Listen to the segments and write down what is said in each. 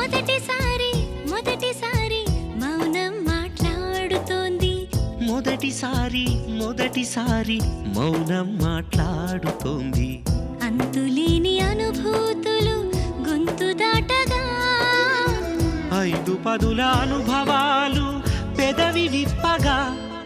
మొదటిసారి మొదటిసారి మౌనం మాట్లాడుతోంది మొదటిసారి మొదటిసారి మౌనం మాట్లాడుతోంది అంతులేని అనుభూతులు గొంతు దాటగా ఐదు పదుల అనుభవాలు పెదవి విప్పగా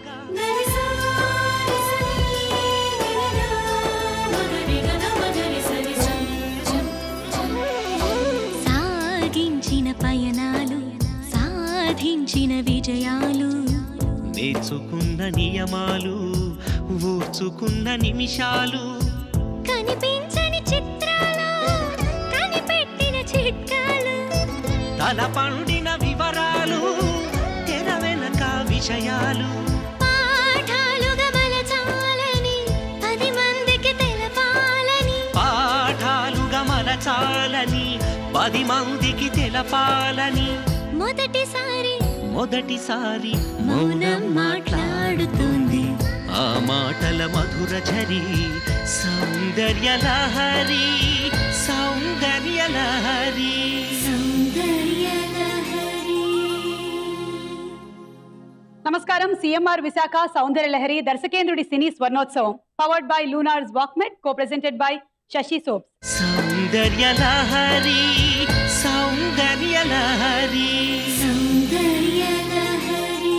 సాగించిన పయనాలు సాధించిన విజయాలు నేర్చుకున్న నియమాలు ఊర్చుకున్న నిమిషాలు కనిపించని చిత్రాలు కనిపెట్టిన చిట్కాలు తల పండిన వివరాలు తెర వెనక విషయాలు పాఠాలుగా మలచాలని పది మందికి తెలపాలని పాఠాలుగా మలచాలని పది మందికి తెలపాలని మొదటిసారి మొదటిసారి మౌనం మాట్లాడుతుంది ఆ మాటల మధుర ఝరి సౌందర్య లహరి సౌందర్య లహరి సౌందర్య లహరి నమస్కారం సిఎంఆర్ విశాఖ సౌందర్య లహరి దర్శకేంద్రుడి సినీ స్వర్ణోత్సవం పవర్డ్ బై లూనార్స్ వాక్మెట్ co presented by Sasi soaps Soundarya Lahari Soundarya Lahari Soundarya Lahari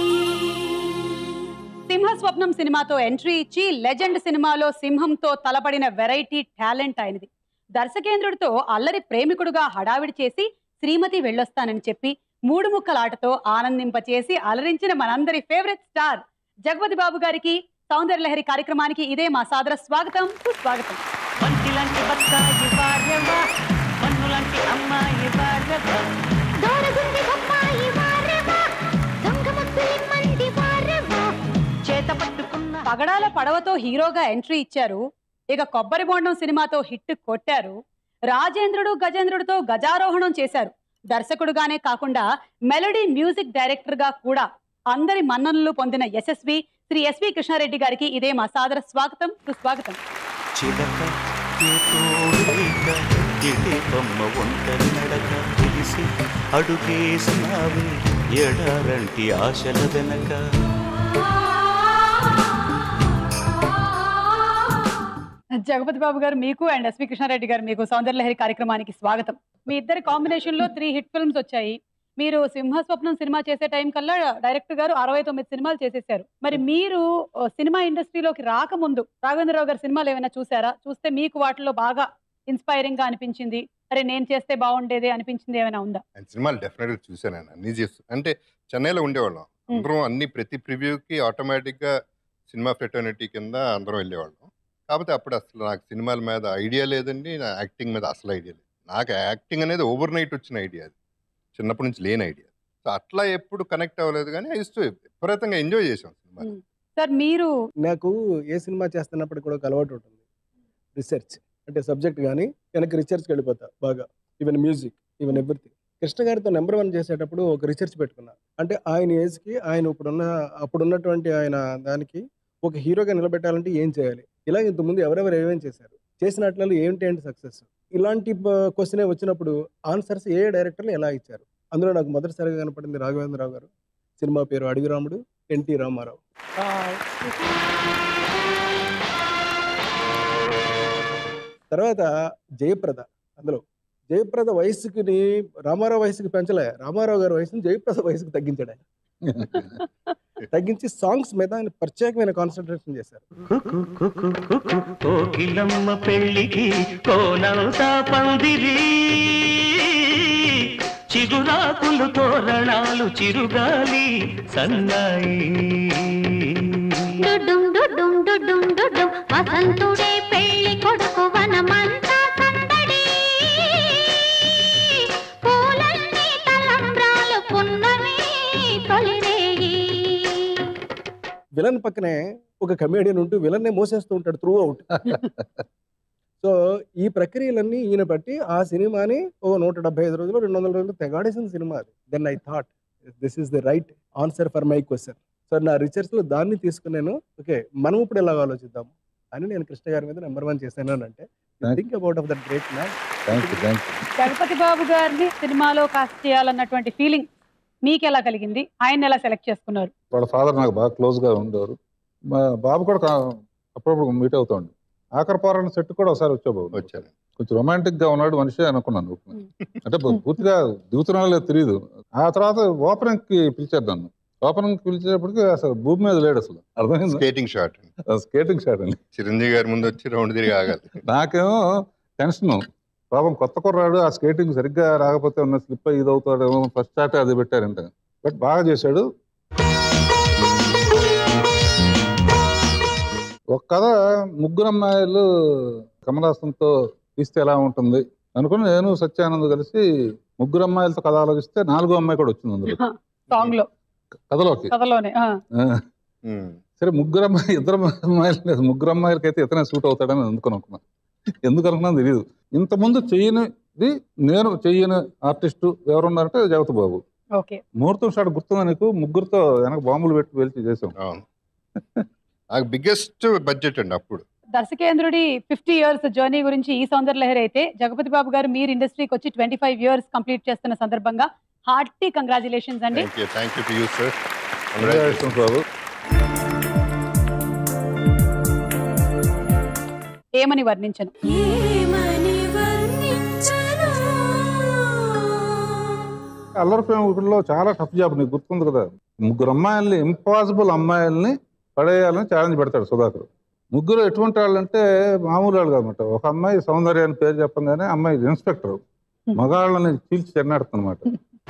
Simha Swapnam సినిమాతో ఎంట్రీ ఇచ్చి లెజెండ్ సినిమాలో సింహంతో తలపడిన వెరైటీ టాలెంట్ ఆయనది దర్శకేంద్రుడితో అల్లరి ప్రేమికుడుగా హడావిడి చేసి శ్రీమతి వెళ్ళొస్తానని చెప్పి మూడు ముక్కల ఆటతో ఆనందింపచేసి అలరించిన మనందరి ఫేవరెట్ స్టార్ జగపతి బాబు గారికి సౌందర్య లహరి కార్యక్రమానికి ఇదే మా సాదర స్వాగతం సుస్వాగతం పంటిలాంటి బత్తాయి వారెవా పన్నులాంటి అమ్మాయి వారెవా దూరగుంది బొప్పాయి వారెవా దొంగ ముద్దులి మంది వారెవా చేత పట్టుకున్న పగడాల పడవతో హీరోగా ఎంట్రీ ఇచ్చారు ఇక కొబ్బరి బొండం సినిమాతో హిట్ కొట్టారు రాజేంద్రుడు గజేంద్రుడితో గజారోహణం చేశారు దర్శకుడుగానే కాకుండా మెలడీ మ్యూజిక్ డైరెక్టర్ గా కూడా అందరి మన్ననలు పొందిన యశస్వి శ్రీ ఎస్వి కృష్ణారెడ్డి గారికి ఇదే మా సాదర స్వాగతం సుస్వాగతం చిలక ఏ తోడు లేక ఎటే బొమ్మ ఒంటరి నడక తెలిసి అడుగేసినావే ఎడారంటి ఆశల వెనక జగపతి బాబు గారు మీకు అండ్ ఎస్వి కృష్ణారెడ్డి గారు మీకు సౌందర్య లహరి కార్యక్రమానికి స్వాగతం మీ ఇద్దరి కాంబినేషన్ లో త్రీ హిట్ ఫిల్మ్స్ వచ్చాయి మీరు సింహ స్వప్నం సినిమా చేసే టైం కల్లా డైరెక్టర్ గారు అరవై తొమ్మిది సినిమాలు చేసేసారు మరి మీరు ఓ, సినిమా ఇండస్ట్రీలోకి రాకముందు రాఘవేంద్రరావు గారి సినిమాలు ఏమైనా చూసారా చూస్తే మీకు వాటిలో బాగా ఇన్స్పైరింగ్ గా అనిపించింది అరే నేను చేస్తే బాగుండేది అనిపించింది ఏమైనా ఉందా ఆయన సినిమాలు డెఫినెట్ గా చూశాను ఆయన అన్ని చేస్తూ అంటే చెన్నైలో ఉండేవాళ్ళం అందరం అన్ని ప్రతి ప్రివ్యూకి ఆటోమేటిక్ గా సినిమా ఫ్రెటర్నిటీ కింద అందరం వెళ్ళేవాళ్ళం కాకపోతే అప్పుడు అసలు నాకు సినిమాల మీద ఐడియా లేదండి నా యాక్టింగ్ మీద అసలు ఐడియా లేదు నాకు యాక్టింగ్ అనేది ఓవర్ నైట్ వచ్చిన ఐడియా అది చిన్నప్పటి నుంచి లేని ఐడియా సో అట్లా ఎప్పుడు కనెక్ట్ అవ్వలేదు కానీ ఇస్తూ విపరీతంగా ఎంజాయ్ చేసాం సినిమా Hmm. సార్ మీరు నాకు ఏ సినిమా చేస్తున్నప్పుడు కూడా ఒక అలవాటు ఉంటుంది రీసెర్చ్ అంటే సబ్జెక్ట్ కానీ వెనక్కి రీసెర్చ్కి వెళ్ళిపోతా బాగా even music even everything Krishna గారితో నెంబర్ వన్ చేసేటప్పుడు ఒక రీసెర్చ్ పెట్టుకున్నా అంటే ఆయన ఏజ్కి ఆయన ఇప్పుడున్న అప్పుడున్నటువంటి ఆయన దానికి ఒక హీరోగా నిలబెట్టాలంటే ఏం చేయాలి ఇలా ఇంతకుముందు ఎవరెవరు ఏమేం చేశారు చేసినట్లలో ఏంటి ఏంటి సక్సెస్ ఇలాంటి క్వశ్చన్ వచ్చినప్పుడు ఆన్సర్స్ ఏ డైరెక్టర్లు ఎలా ఇచ్చారు అందులో నాకు మొదటిసారిగా కనపడింది రాఘవేంద్రరావు గారు సినిమా పేరు అడవి రాముడు ఎన్టీ రామారావు తర్వాత జయప్రద అందులో జయప్రద వయసుకి రామారావు వయసుకి పెంచలే రామారావు గారి వయసుని జయప్రద వయసుకి తగ్గించాడు ఆయన తగ్గించి సాంగ్స్ మీద ఆయన ప్రత్యేకమైన కాన్సన్ట్రేషన్ చేశారు కోకిలమ్మ పెళ్ళికి కోనంతా పందిరి చిగురాకులు తోరణాలు చిరుగాలి సన్నాయి డుడుం డుడుం డుడుం డుడుం వసంతుడే పెళ్లి కొడుకు వనమంతా సందడి పూలన్నీ తలంబ్రాలు పున్నమి తొలిరేయి విలన్ పక్కనే ఒక కమేడియన్ ఉంటూ విలన్నే మోసేస్తూ ఉంటాడు త్రూ అవుట్ సో ఈ ప్రక్రియలన్నీ ఈయన బట్టి ఆ సినిమాని ఓ నూట డెబ్బై ఐదు రోజులు రెండు వందల రోజులు తెగాడేసిన సినిమా అది then I thought this is the right answer for my question so నా రీసెర్చ్లో దాన్ని తీసుకున్నాను ఓకే మనం ఇప్పుడు ఎలా ఆలోచిద్దాం అని నేను కృష్ణ గారి మీద నెంబర్ వన్ చేశాను అని అంటే think about of that great man thank you thank you Jagapathi Babu గారిని సినిమాలో కాస్ట్ చేయాలన్నటువంటి ఫీలింగ్ మీకు ఎలా కలిగింది ఆయన ఎలా సెలెక్ట్ చేసుకున్నారు వాళ్ళ ఫాదర్ నాకు బాగా క్లోజ్ గా ఉండేవారు మా బాబు కూడా కా- అప్పుడప్పుడు మీట్ అవుతాడు ఆఖరి పోరాడిన సెట్ కూడా ఒకసారి వచ్చా బాబు వచ్చాను కొంచెం రొమాంటిక్ గా ఉన్నాడు మనిషి అనుకున్నాను అంటే పూ- పూర్తిగా దిగుతున్నా లేదు తెలియదు ఆ తర్వాత ఓపెనింగ్ కి పిలిచారు నన్ను ఓపెనింగ్ కి పిలిచేటప్పటికి అసలు భూమి మీద లేడు అసలు అర్థమైంది స్కేటింగ్ షాట్ స్కేటింగ్ షాట్ అండి చిరంజీవి గారి ముందు వచ్చి రౌండ్ తిరిగి ఆగాలి నాకేమో టెన్షన్ పాపం కొత్త కుర్రాడు ఆ స్కేటింగ్ సరిగ్గా రాకపోతే ఉన్న స్లిప్ అయ్యి ఇది అవుతాడేమో ఫస్ట్ స్టార్ట్ అది పెట్టారంట బట్ బాగా చేశాడు ఒక కథ ముగ్గురు అమ్మాయిలు కమలాసంతో తీస్తే ఎలా ఉంటుంది అనుకుని నేను సత్యానంద్ కలిసి ముగ్గురు అమ్మాయిలతో కథ ఆలోచిస్తే నాలుగో అమ్మాయి కూడా వచ్చింది అందులో సాంగ్ లో కథలోకి కథలోనే ఆ. ఆ. ఉమ్. సరే ముగ్గురు అమ్మాయి ఇద్దరు అమ్మాయిలు లేదు ముగ్గురు అమ్మాయిలకి అయితే ఇతనే సూట్ అవుతాడని అందుకు అనుకున్నాను ఎందుకు అనుకున్నాను తెలియదు ఇంతకుముందు చెయ్యనిది నేను చెయ్యని ఆర్టిస్టు ఎవరున్నారంటే జగత్ బాబు ఓకే ముహూర్తం షాట్ గుర్తుందా నీకు ముగ్గురుతో వెనక బాంబులు పెట్టి వెళ్చి చేసాం అవును నాకు బిగ్గెస్ట్ బడ్జెట్ అండి అప్పుడు దర్శకేంద్రుడి ఫిఫ్టీ ఇయర్స్ జర్నీ గురించి ఈ సౌందర్య లహరి అయితే జగపతి బాబు గారు మీరు ఇండస్ట్రీకి వచ్చి ట్వంటీ ఫైవ్ ఇయర్స్ కంప్లీట్ చేస్తున్న సందర్భంగా హార్టీ కంగ్రాచులేషన్స్ అండి thank you thank you to you sir Congratulations బాబు ఏమని వర్ణించను ఏమని వర్ణించను అల్లరి ప్రేమికుల్లో చాలా టఫ్ జాబ్ నీకు గుర్తుంది కదా ముగ్గురు అమ్మాయిల్ని ఇంపాసిబుల్ అమ్మాయిల్ని పడేయాలని ఛాలెంజ్ పెడతాడు సుధాకర్ ముగ్గురు ఎటువంటి వాళ్ళు అంటే మామూలు వాళ్ళు కాదన్నమాట ఒక అమ్మాయి సౌందర్య అని పేరు చెప్పగానే అమ్మాయి ఇన్స్పెక్టర్ మగాళ్ళని చీల్చి చెన్నాడుతుందన్నమాట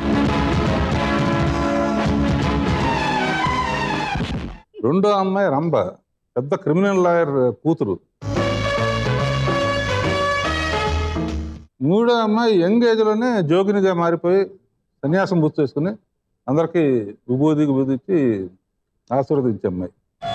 రెండో అమ్మాయి రంభ పెద్ద క్రిమినల్ లాయర్ కూతురు మూడో అమ్మాయి యంగ్ ఏజ్ లోనే జోగినిగా మారిపోయి సన్యాసం పూర్తి చేసుకుని అందరికీ విభూది విభూది ఇచ్చి ఆశీర్వదించే అమ్మాయి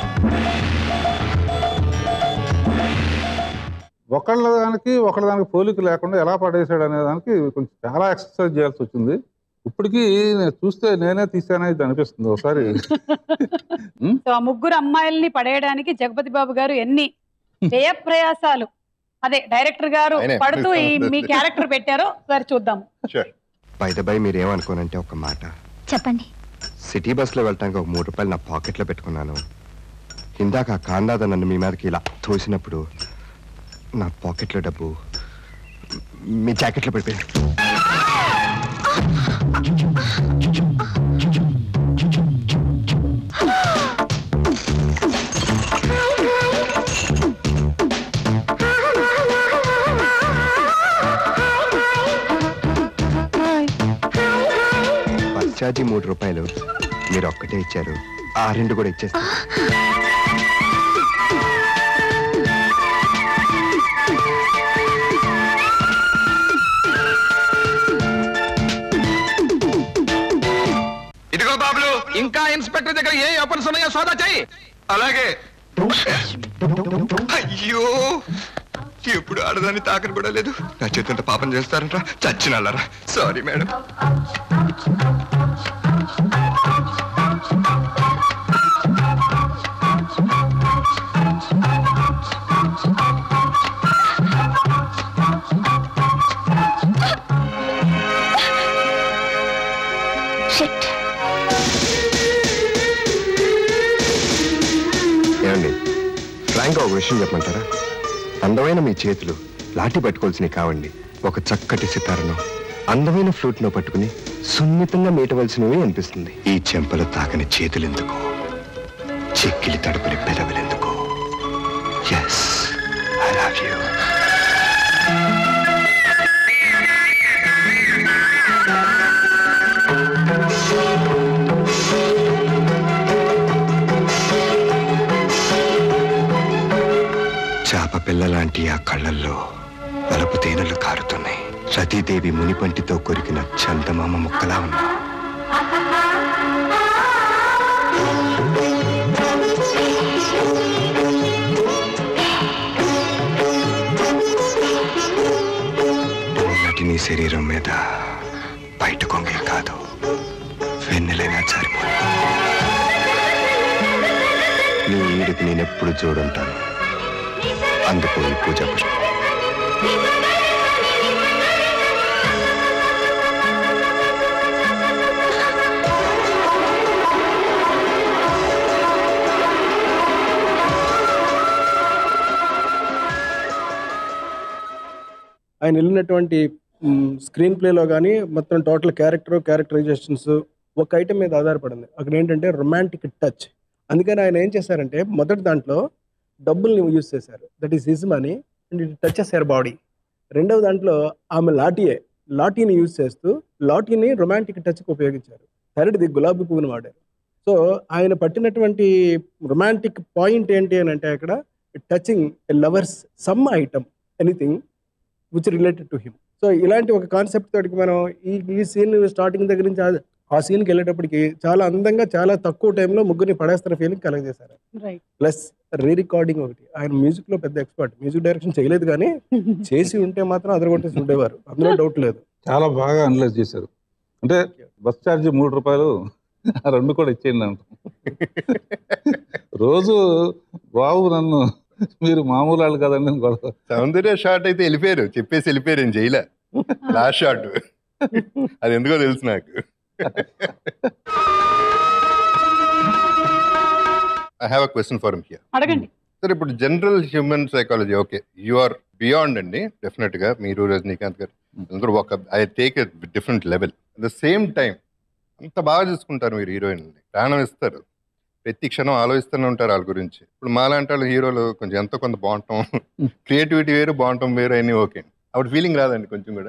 ఒకళ్ళ దానికి ఒకళ్ళ దానికి పోలిక లేకుండా ఎలా పడేశాడు అనే దానికి కొంచెం చాలా ఎక్సర్సైజ్ చేయాల్సి వచ్చింది ఇప్పటికీ నేను చూస్తే నేనే తీసానని ఇది అనిపిస్తుంది ఒకసారి సో ఆ ముగ్గురు అమ్మాయిల్ని పడేయడానికి జగపతి బాబు గారు ఎన్ని వ్యయ ప్రయాసాలు అదే డైరెక్టర్ గారు ఆయనే. పడుతూ ఈ మీ క్యారెక్టర్ పెట్టారో సరే చూద్దాం షూర్ బై మీరు ఏమనుకోనంటే ఒక మాట చెప్పండి సిటీ బస్సులో వెళ్ళటానికి ఒక మూడు రూపాయలు నా పాకెట్లో పెట్టుకున్నాను ఇందాక ఆ కాందాద నన్ను మీ మీదకి ఇలా తోసినప్పుడు నా పాకెట్లో డబ్బు మీ జాకెట్లో పడిపోయింది బస్ ఛార్జీ మూడు రూపాయలు మీరు ఒక్కటే ఇచ్చారు ఆ రెండు కూడా ఇచ్చేస్తాను ఇదిగో బాబులు ఇంకా ఇన్స్పెక్టర్ దగ్గర ఏ ఓపెన్స్ ఉన్నాయో సోదా చెయ్యి అలాగే అయ్యో ఎప్పుడు ఆడదాన్ని తాకని కూడా లేదు నా చేతుంటే పాపం చేస్తారంట చచ్చినల్లరా సారీ మేడం షిట్ ఏమండి ఫ్రాంక్ ఒక విషయం చెప్పమంటారా అందమైన మీ చేతులు లాఠీ పట్టుకోవాల్సినవి కావండి ఒక చక్కటి సితారను అందమైన ఫ్లూట్ ను పట్టుకుని సున్నితంగా మీటవలసినవి అనిపిస్తుంది ఈ చెంపలు తాకని చేతులు ఎందుకు చెక్కిలి తడుపుని పెదవులెందుకు ఎస్ ఐ లవ్ యూ చాప పిల్ల లాంటి ఆ కళ్ళల్లో నలుపు తేనెలు కారుతున్నాయి సతీదేవి మునిపంటితో కొరికిన చందమామ ముక్కలా ఉన్నా ఉన్నటి నీ శరీరం మీద బయట కొంగే కాదు వెన్నెలైనా జారిపో నీ ఈడికి నేనెప్పుడు చూడుంటాను అందుకో ఈ పూజ పుష్పం ఆయన వెళ్ళినటువంటి స్క్రీన్ ప్లేలో కానీ మొత్తం టోటల్ క్యారెక్టర్ క్యారెక్టరైజేషన్స్ ఒక ఐటమ్ మీద ఆధారపడింది అక్కడ ఏంటంటే రొమాంటిక్ టచ్ అందుకని ఆయన ఏం చేశారంటే మొదటి దాంట్లో డబ్బుల్ని యూజ్ చేశారు that is his money and it touches her body రెండవ దాంట్లో ఆమె లాఠీయే లాఠీని యూజ్ చేస్తూ లాఠీని రొమాంటిక్ టచ్కి ఉపయోగించారు థర్డ్ది గులాబీ పువ్వుని వాడారు సో ఆయన పట్టినటువంటి రొమాంటిక్ పాయింట్ ఏంటి అని అంటే అక్కడ touching lovers some item anything which related to him so ఇలాంటి ఒక కాన్సెప్ట్ తోటికి మనం ఈ ఈ సీన్ స్టార్టింగ్ దగ్గర నుంచి ఆ- ఆ సీన్కి వెళ్ళేటప్పటికి చాలా అందంగా చాలా తక్కువ టైంలో ముగ్గురిని పడేస్తున్న ఫీలింగ్ కలగజేశారు రైట్ ప్లస్ రీ రికార్డింగ్ ఒకటి ఆయన మ్యూజిక్ లో పెద్ద ఎక్స్పర్ట్ మ్యూజిక్ డైరెక్షన్ చేయలేదు కానీ చేసి ఉంటే మాత్రం అదరగొట్టేసి ఉండేవారు అందులో డౌట్ లేదు చాలా బాగా అనలైజ్ చేశారు అంటే బస్ ఛార్జ్ మూడు రూపాయలు ఆ రెండు కూడా ఇచ్చేయండి అంట రోజు బాబు నన్ను మీరు మామూలు వాళ్ళు కదండి అని గొడవ సౌందర్య షాట్ అయితే వెళ్ళిపోయారు చెప్పేసి వెళ్ళిపోయారు నేను జైలా లాస్ట్ షాట్ అది ఎందుకో తెలుసు నాకు I have a question for here అడగండి సార్ ఇప్పుడు general human psychology okay you are beyond అండి డెఫినెట్ గా మీరు రజనీకాంత్ గారు అందరూ ఒక I take a different level the same time అంత బాగా చూసుకుంటారు మీరు హీరోయిన్ ప్రాణం ఇస్తారు ప్రతి క్షణం ఆలోచిస్తూనే ఉంటారు వాళ్ళ గురించి ఇప్పుడు మాలాంటి వాళ్ళు హీరోలు కొంచెం ఎంతో కొంత బాగుంటాం క్రియేటివిటీ వేరు బాగుంటాం వేరు అని ఓకే అప్పుడు ఫీలింగ్ రాదండి కొంచెం కూడా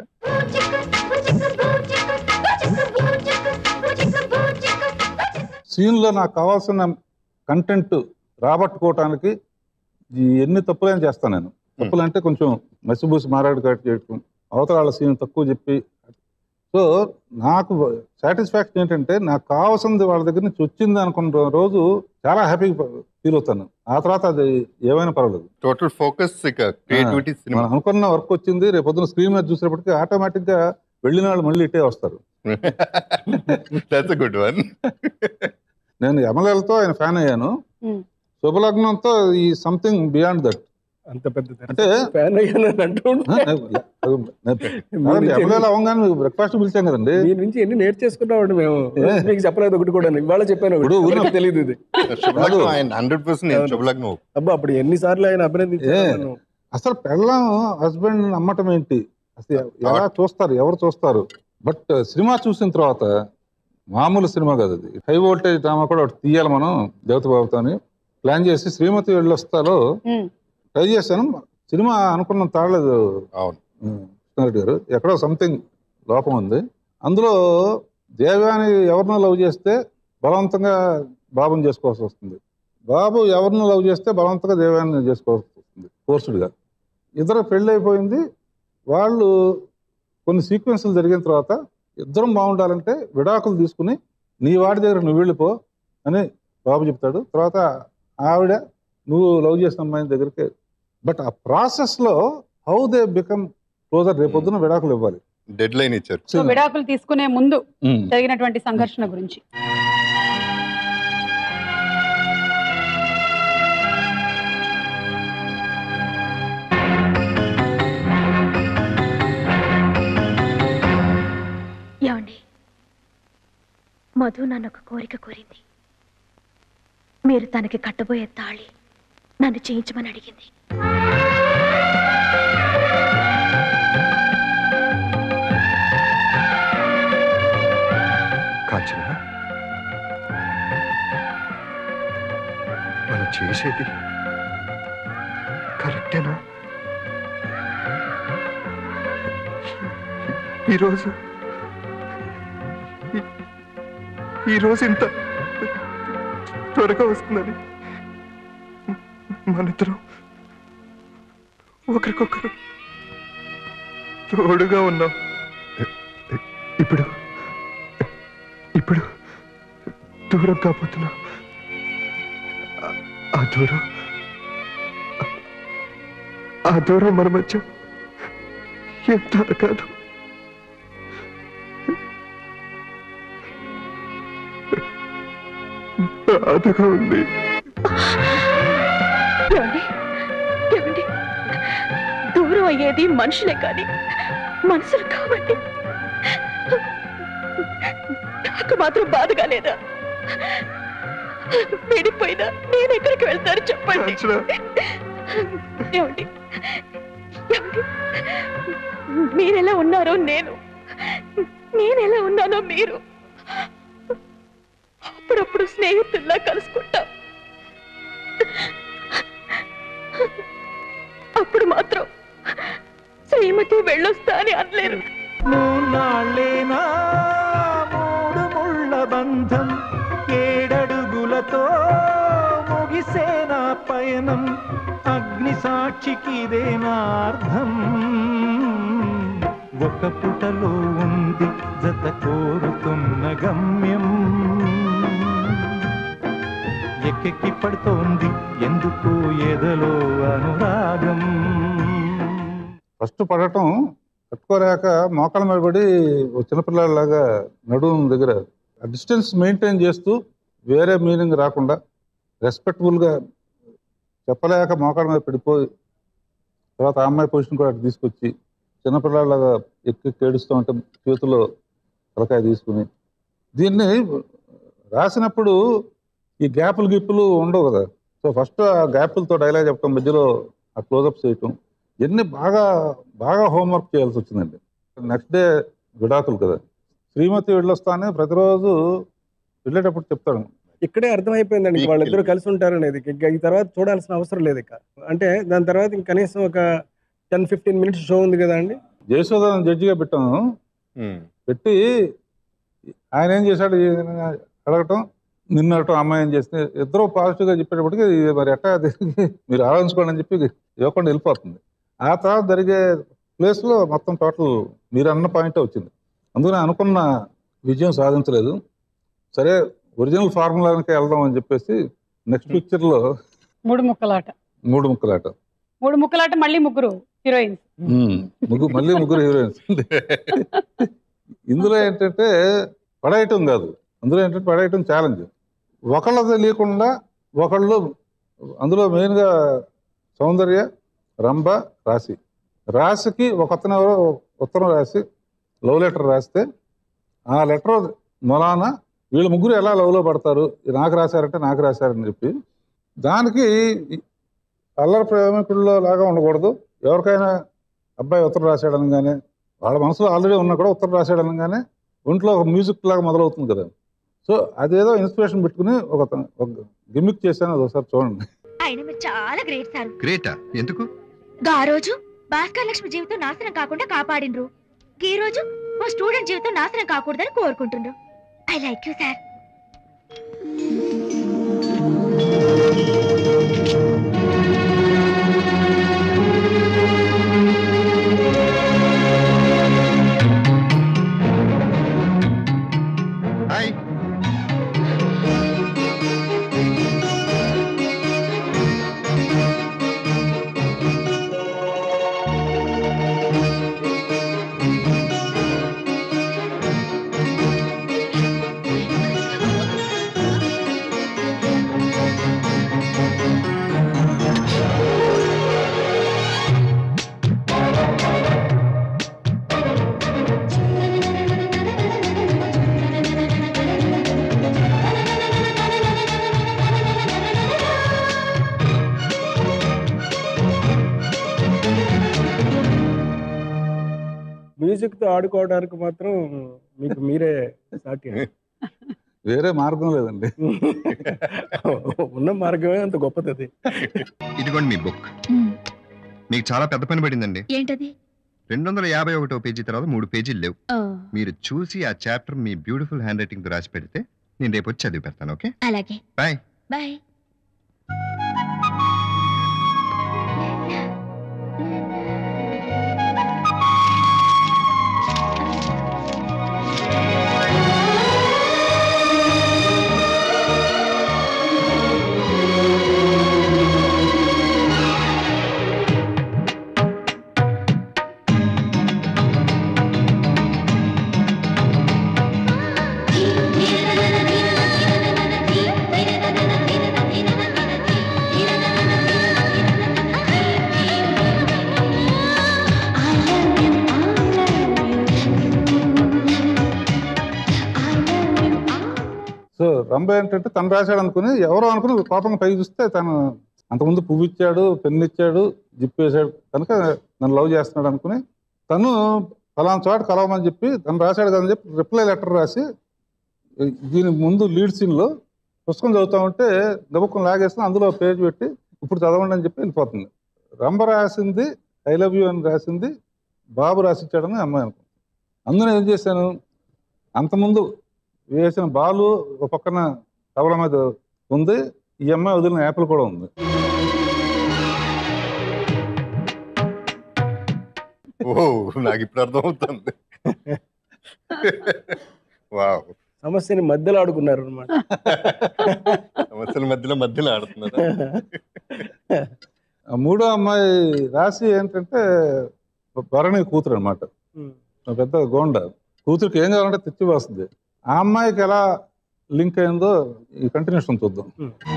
సీన్లో నాకు కావాల్సిన కంటెంట్ రాబట్టుకోవటానికి ఈ ఎన్ని తప్పులైనా చేస్తాను నేను తప్పులు అంటే కొంచెం మసిబూసి మారాడు కట్ చేయటం అవతల వాళ్ళ సీన్ తక్కువ చెప్పి సో నాకు సాటిస్ఫాక్షన్ ఏంటంటే నాకు కావాల్సింది వాళ్ళ దగ్గర నుంచి వచ్చింది అనుకున్న రోజు చాలా హ్యాపీగా ఫీల్ అవుతాను ఆ తర్వాత అది ఏమైనా పర్వాలేదు టోటల్ ఫోకస్ ఇక క్రియేటివిటీ సినిమా మనం అనుకున్న వర్క్ వచ్చింది రేపు పొద్దున స్క్రీన్ మీద చూసేటప్పటికి ఆటోమేటిక్ గా వెళ్ళిన వాళ్ళు మళ్ళీ ఇటే వస్తారు దట్స్ గుడ్ వన్ నేను ఎమలతో ఆయన ఫ్యాన్ అయ్యాను Hmm. శుభలగ్నంతో ఈ సంథింగ్ బియాండ్ దట్ అంత పెద్ద అంటే ఫ్యాన్ అయ్యాను అని అంటూ ఉంటే మీ నుంచి ఎమలేలు ఎన్ని- అవ్వగానే బ్రేక్ఫాస్ట్ పిలిచాం కదండి మీ నుంచి ఎన్ని నేర్చేసుకున్నామండి మేము ఏ? మీకు చెప్పలేదు ఒకటి కూడా ఇవాళ చెప్పాను ఒకటి. ఇప్పుడు ఊరిలో- ఎవరికీ తెలియదు ఇది శుభలగ్నం ఆయన హండ్రెడ్ పర్సెంట్ అవును. శుభలగ్నం అబ్బా అప్పుడు ఎన్నిసార్లు ఆయన అభినందించారు ఏ? నన్ను. అసలు పెళ్ళం హస్బెండ్ నమ్మటం ఏంటి అసలు ఎలా చూస్తారు ఎవరు చూస్తారు బట్ సినిమా చూసిన తర్వాత మామూలు సినిమా కాదు అది హై వోల్టేజ్ డ్రామా కూడా ఒకటి తీయాలి మనం దేవత బాబుతోని ప్లాన్ చేసి శ్రీమతి వెళ్ళొస్తాలో ఉమ్. ట్రై చేశాను సినిమా అనుకున్నంత తాడలేదు అవును కృష్ణారెడ్డి గారు ఎక్కడో సంథింగ్ లోపం ఉంది అందులో దేవ్యాని ఎవరినో లవ్ చేస్తే బలవంతంగా బాబుని చేసుకోవాల్సి వస్తుంది బాబు ఎవరినో లవ్ చేస్తే బలవంతంగా దేవ్యాన్ని చేసుకోవాల్సి వస్తుంది ఫోర్స్డ్గా ఇద్దరు పెళ్ళి అయిపోయింది వాళ్ళు కొన్ని సీక్వెన్స్లు జరిగిన తర్వాత ఇద్దరం బాగుండాలంటే విడాకులు తీసుకుని నీ వాడి దగ్గర నువ్వు వెళ్ళిపో అని బాబు చెప్తాడు తర్వాత ఆవిడ నువ్వు లవ్ చేసిన అమ్మాయి దగ్గరికి బట్ ఆ ప్రాసెస్లో హౌ దే బికమ్ క్లోజర్ రేపొద్దున విడాకులు ఇవ్వాలి డెడ్ లైన్ ఇచ్చారు సో విడాకులు తీసుకునే ముందు ఉమ్. జరిగినటువంటి సంఘర్షణ గురించి ఏమండి మధు నన్ను ఒక కోరిక కోరింది మీరు తనకి కట్టబోయే తాళి నన్ను చేయించమని అడిగింది కాంచన మనం చేసేది కరెక్టేనా ఈరోజు ఈ- ఈరోజు ఇంత త్వరగా వస్తుందని మనిద్దరం ఒకరికొకరు తోడుగా ఉన్నాం ఇప్పుడు ఇప్పుడు దూరం కాబోతున్నా ఆ- ఆ దూరం ఆ- ఆ దూరం మన మధ్య ఎంత కాదు బాధగా ఉంది ఏమండి ఏమండి దూరం అయ్యేది మనుషులే కాని మనసులు కాబట్టి నాకు మాత్రం బాధగా లేదా విడిపోయినా నేను ఎక్కడికి వెళ్తాను చెప్పండి ఏమండి ఏమండి మీరెలా ఉన్నారో నేను నేనెలా ఉన్నానో మీరు అప్పుడప్పుడు స్నేహితుల్లా కలుసుకుంటాం అప్పుడు మాత్రం శ్రీమతి వెళ్ళొస్తా అని అనలేరు మూన్నాళ్ళేనా మూడు ముళ్ళ బంధం ఏడడుగులతో ముగిసేనా పయనం అగ్ని సాక్షికిదేనా అర్థం ఒక పుటలో ఉంది జత కోరుతున్న గమ్యం ఎక్కెక్కి పడుతోంది ఎందుకు ఎదలో అనురాగం ఫస్ట్ పడటం తట్టుకోలేక మోకాళ్ళ మీద పడి ఓ చిన్నపిల్లలాగా నడుము దగ్గర ఆ డిస్టెన్స్ మెయింటైన్ చేస్తూ వేరే మీనింగ్ రాకుండా రెస్పెక్ట్ఫుల్గా చెప్పలేక మోకాళ్ళ మీద పడిపోయి తర్వాత ఆ అమ్మాయి పొజిషన్ కూడా అటు తీసుకొచ్చి చిన్నపిల్లలాగా ఎక్కి ఏడుస్తూ ఉంటే చేతిలో తలకాయ తీసుకుని దీన్ని రాసినప్పుడు ఈ గ్యాపులు గిప్పులు ఉండవు కదా సో ఫస్ట్ ఆ గ్యాపులతో డైలాగ్ చెప్పడం మధ్యలో ఆ క్లోజప్ చేయటం ఇవన్నీ బాగా బాగా హోంవర్క్ చేయాల్సి వచ్చిందండి నెక్స్ట్ డే విడాకులు కదా శ్రీమతి వెళ్ళొస్తానే ప్రతిరోజు వెళ్ళేటప్పుడు చెప్తాడు ఇక్కడే అర్థమైపోయిందండి ఇంక వాళ్ళిద్దరూ కలిసి ఉంటారు అనేది ఇక ఈ తర్వాత చూడాల్సిన అవసరం లేదు ఇక అంటే దాని తర్వాత ఇంక కనీసం ఒక టెన్ ఫిఫ్టీన్ మినిట్స్ షో ఉంది కదా అండి జయశోధను జడ్జిగా పెట్టాను పెట్టి ఆయన ఏం చేశాడు ఈ అడగటం నిన్నటం అమ్మాయి ఏం చేస్తే ఇద్దరు పాజిటివ్గా చెప్పేటప్పటికి ఇది మరి ఎట్టా తిరిగి మీరు ఆలోచించుకోండి అని చెప్పి ఇవ్వకుండా వెళ్ళిపోతుంది ఆ తర్వాత జరిగే ప్లేస్లో మొత్తం టోటల్ మీరు అన్న పాయింటే వచ్చింది అందుకని అనుకున్న విజయం సాధించలేదు సరే ఒరిజినల్ ఫార్ములానికి వెళ్దాం అని చెప్పేసి నెక్స్ట్ పిక్చర్లో మూడు ముక్కలాట మూడు ముక్కలాట మూడు ముక్కలాట మళ్ళీ ముగ్గురు హీరోయిన్స్ ఉమ్, ముగ్గురు మళ్ళీ ముగ్గురు హీరోయిన్స్ ఇందులో ఏంటంటే పడేయటం కాదు అందులో ఏంటంటే పడేయటం ఛాలెంజ్ ఒకళ్ళ తెలియకుండా ఒకళ్ళు అందులో మెయిన్గా సౌందర్య రంభ రాశి రాశికి ఒక అతను ఎవరో ఉత్తరం రాసి లవ్ లెటర్ రాస్తే ఆ లెటర్ మొలాన వీళ్ళు ముగ్గురు ఎలా లవ్లో పడతారు ఇది నాకు రాశారంటే నాకు రాశారని చెప్పి దానికి అల్లరి ప్రేమికుల్లో లాగా ఉండకూడదు ఎవరికైనా అబ్బాయి ఉత్తరం రాశాడు అనగానే వాళ్ళ మనసులో ఆల్రెడీ ఉన్నా కూడా ఉత్తరం రాశాడు అనగానే ఒంట్లో ఒక మ్యూజిక్ లాగా మొదలవుతుంది కదా సో అదేదో ఇన్స్పిరేషన్ పెట్టుకుని ఒక ఒక గిమిక్ చేశాను అది ఒకసారి చూడండి ఆయన మీరు చాలా గ్రేట్ సార్ గ్రేటా ఎందుకు ఆ రోజు భాస్కర్ లక్ష్మి జీవితం నాశనం కాకుండా కాపాడిండ్రు ఈ రోజు ఓ స్టూడెంట్ జీవితం నాశనం కాకూడదని కోరుకుంటుండ్రు I like you sir hi music తో ఆడుకోవడానికి మాత్రం మీకు మీరే సాటి అండి. వేరే మార్గం లేదండి ఉన్న మార్గమే అంత గొప్పది అది ఇదిగోండి మీ బుక్ మీకు చాలా పెద్ద పని పడిందండి ఏంటది రెండు వందల యాభై ఒకటో పేజీ తర్వాత మూడు పేజీలు లేవు ఓ, మీరు చూసి ఆ చాప్టర్ మీ బ్యూటిఫుల్ హ్యాండ్ రైటింగ్ తో రాసి పెడితే నేను రేపు వచ్చి చదివి పెడతాను ఓకే అలాగే bye bye Thank you. Rambha ఏంటంటే తను రాశాడు అనుకుని ఎవరో అనుకుని కోపంగా పైకి చూస్తే తను అంతకుముందు పువ్వు ఇచ్చాడు పెన్ను ఇచ్చాడు జిప్ వేసాడు కనుక నన్ను లవ్ చేస్తున్నాడు అనుకుని తను ఫలానా చోట కలవమని చెప్పి తను రాశాడు కదని చెప్పి రిప్లై లెటర్ రాసి దీని ముందు లీడ్ సీన్లో పుస్తకం చదువుతా ఉంటే గబుక్కం లాగేస్తే అందులో పేజ్ పెట్టి ఇప్పుడు చదవండి అని చెప్పి వెళ్ళిపోతుంది రంభ రాసింది ఐ లవ్ యూ అని రాసింది బాబు రాసిచ్చాడని అమ్మాయి అనుకుంది అందులో ఏం చేశాను అంతకుముందు వేసిన బాలు ఒక పక్కన తబల మీద ఉంది ఈ అమ్మాయి వదిలిన యాపిల్ కూడా ఉంది ఓ నాకు ఇప్పుడు అర్థమవుతుంది వావ్ సమస్యని మధ్యలో ఆడుకున్నారు అనమాట సమస్యల మధ్యలో మధ్యలో ఆడుతున్నారు ఆ మూడో అమ్మాయి రాసి ఏంటంటే భరణి కూతురు అనమాట పెద్ద గోండ కూతురికి ఏం కావాలంటే తెచ్చి వస్తుంది ఆ అమ్మాయికి ఎలా లింక్ అయిందో ఈ కంటిన్యూషన్ చూద్దాం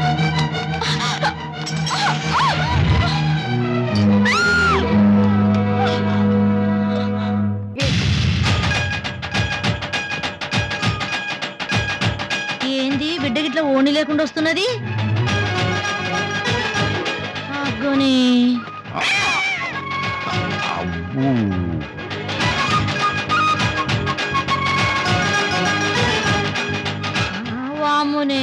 ఏంది బిడ్డ గిట్ల ఓణి లేకుండా వస్తున్నది అగ్గోని వామునే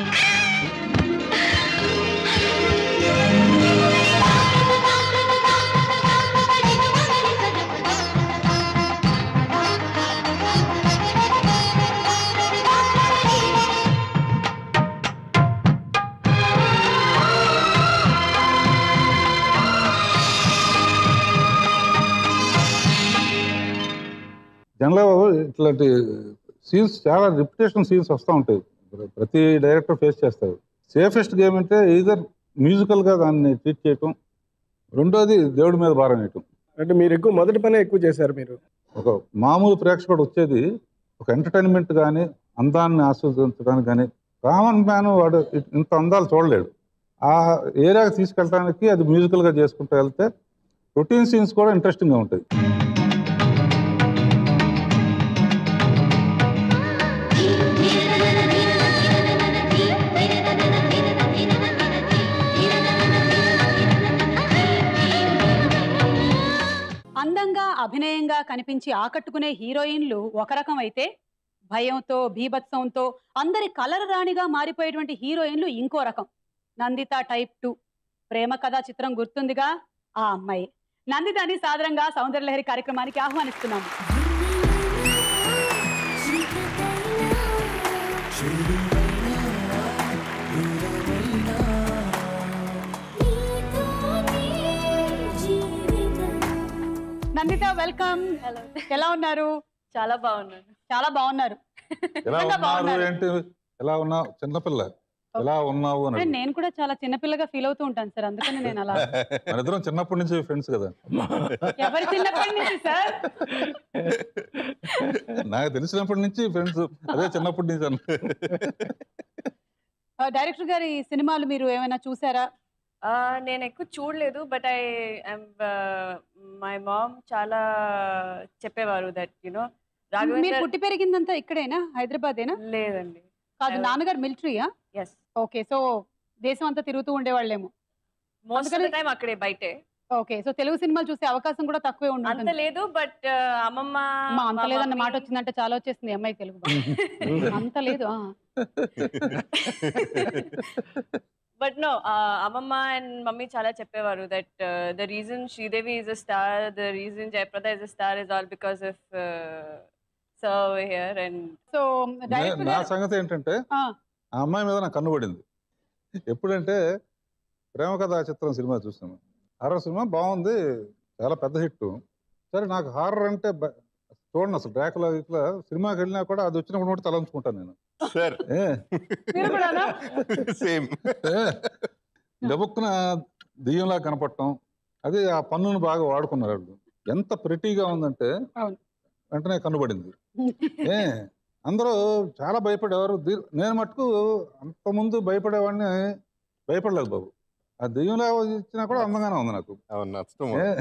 జనరల్గా ఇట్లాంటి సీన్స్ చాలా రిపిటేషన్ సీన్స్ వస్తూ ఉంటాయి ప్ర- ప్రతి డైరెక్టర్ ఫేస్ చేస్తారు సేఫెస్ట్ గేమ్ అంటే ఈధర్ మ్యూజికల్గా దాన్ని ట్రీట్ చేయటం రెండోది దేవుడి మీద భారం వేయటం అంటే మీరు ఎక్కువ మొదటి పనే ఎక్కువ చేశారు మీరు ఒక మామూలు ప్రేక్షకుడు వచ్చేది ఒక ఎంటర్టైన్మెంట్ కానీ అందాన్ని ఆస్వాదించడానికి కానీ కామన్ మ్యాన్ వాడు ఇ- ఇంత అందాలు చూడలేడు ఆ ఏరియాకి తీసుకెళ్ళడానికి అది మ్యూజికల్గా చేసుకుంటూ వెళ్తే రొటీన్ సీన్స్ కూడా ఇంట్రెస్టింగ్గా ఉంటాయి అందంగా అభినయంగా కనిపించి ఆకట్టుకునే హీరోయిన్లు ఒక రకం అయితే భయంతో బీభత్సంతో అందరి కలర్ రాణిగా మారిపోయేటువంటి హీరోయిన్లు ఇంకో రకం నందిత టైప్ టూ ప్రేమ కథా చిత్రం గుర్తుందిగా ఆ అమ్మాయి నందితని సాదరంగా సౌందర్యలహరి కార్యక్రమానికి ఆహ్వానిస్తున్నాము నందిత వెల్కమ్ ఎలా ఉన్నారు చాలా బాగున్నాను చాలా బాగున్నారు ఎలా నిజంగా ఉన్నారు బాగున్నారు. ఏంటి ఎలా ఉన్నావు చిన్నపిల్ల ఎలా ఉన్నావు అని అంటే అడుగు. నేను కూడా చాలా చిన్నపిల్లగా ఫీల్ అవుతూ ఉంటాను సార్ అందుకని నేను అలా మన ఇద్దరం చిన్నప్పటి నుంచి ఫ్రెండ్స్ కదా ఎవరి చిన్నప్పటి నుంచి సార్ నాకు తెలిసినప్పటి నుంచి ఫ్రెండ్స్ అదే చిన్నప్పటి నుంచి అన్న ఆ, డైరెక్టర్ గారి సినిమాలు మీరు ఏమైనా చూసారా ఆ, నేను ఎక్కువ చూడలేదు బట్ ఐ మై మామ్ చాలా చెప్పేవారు దట్ యునో మీరు రాఘవేంద్ర పుట్టి పెరిగిందంతా ఇక్కడేనా హైదరాబాదేనా లేదండి కాదు I- నాన్నగారు మిలిటరీయా ఎస్ ఓకే సో దేశం అంతా తిరుగుతూ ఉండేవాళ్ళేమో మోస్ట్ ఆఫ్ ద అందుకని- టైం అక్కడే బయటే ఓకే సో తెలుగు సినిమాలు చూసే అవకాశం కూడా తక్కువే అంత ఉంటుంది లేదు బట్ అమ్మమ్మ మా అంత లేదన్న మాట వచ్చిందంటే చాలా వచ్చేస్తుంది ఈ అమ్మాయి తెలుగు బాగా. అంత లేదు ఆ. బట్ నో అమ్మమ్మ అండ్ మమ్మీ చాలా చెప్పేవారు that the reason Sridevi is a star the reason Jayaprada is a star is all because of serve here and so నే- డైరెక్టర్ నా గారు సంగతి ఏంటంటే ఆ, ఆ అమ్మాయి మీద నాకు కన్నుపడింది ఎప్పుడంటే ప్రేమ కథా చిత్రం సినిమా చూసాను హారర్ సినిమా బాగుంది చాలా పెద్ద హిట్ సరే నాకు హారర్ అంటే బ- చూడండి అసలు డ్రాకులా ఇట్లా సినిమాకి వెళ్ళినా కూడా అది వచ్చినప్పుడు మటు తలంచుకుంటాను నేను సార్ ఏ మీరు కూడానా? సేమ్ డబుక్కున దెయ్యంలా కనపడటం అది ఆ పన్నును బాగా వాడుకున్నారు వాళ్ళు ఎంత ప్రెటీగా ఉందంటే అవును. వెంటనే కనబడింది ఏ అందరూ చాలా భయపడేవారు దీ- నేను మటుకు అంతకుముందు భయపడేవాడిని భయపడలేదు బాబు ఆ దెయ్యంలా ఇచ్చినా కూడా అందంగానే ఉంది నాకు అవును నచ్చటం ఏ,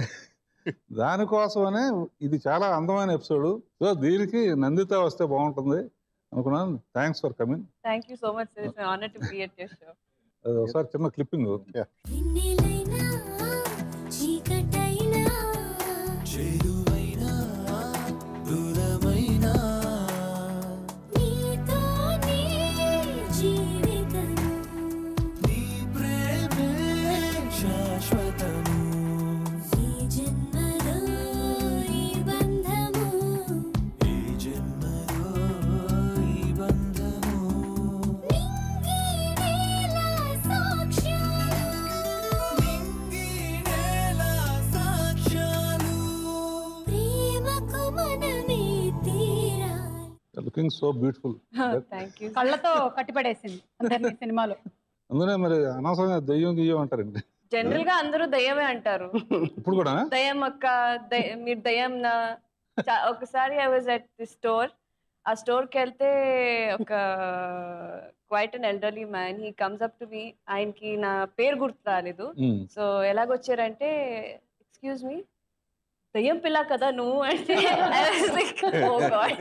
దానికోసమనే ఇది చాలా అందమైన ఎపిసోడ్ సో దీనికి నందిత వస్తే బాగుంటుంది అనుకున్నాను thanks for coming Thank you so much, sir. It's an honor to be at your show. ఒకసారి చిన్న క్లిప్పింగ్ చీకటైనా చేరువైనా దూరమైనా నీతోనే జీవితం నీ ప్రేమే శాశ్వతము ఈ జన్మలో ఈ బంధము ఈ జన్మలో ఈ బంధము నింగినేల సాక్ష్యాలు నింగినేల సాక్ష్యాలు ప్రేమకు మనమే తీరా looking so beautiful Thank you. కళ్ళతో కట్టిపడేసింది అందరినీ సినిమాలో అందులో మరి అనవసరంగా దెయ్యం గియ్యం అంటారండి జనరల్ గా అందరూ దయ్యమే అంటారు ఇప్పుడు కూడా దయ్యం అక్క దయ్య- మీరు దయ్యం నా చా- ఒకసారి I was at the store ఆ స్టోర్కి వెళ్తే ఒక quite an elderly man he comes up to me ఆయనకి నా పేరు గుర్తు రాలేదు Hmm. సో ఎలాగొచ్చారంటే ఎక్స్క్యూజ్ మీ దయ్యం పిల్ల కదా నువ్వు అంటే I was like, "Oh God."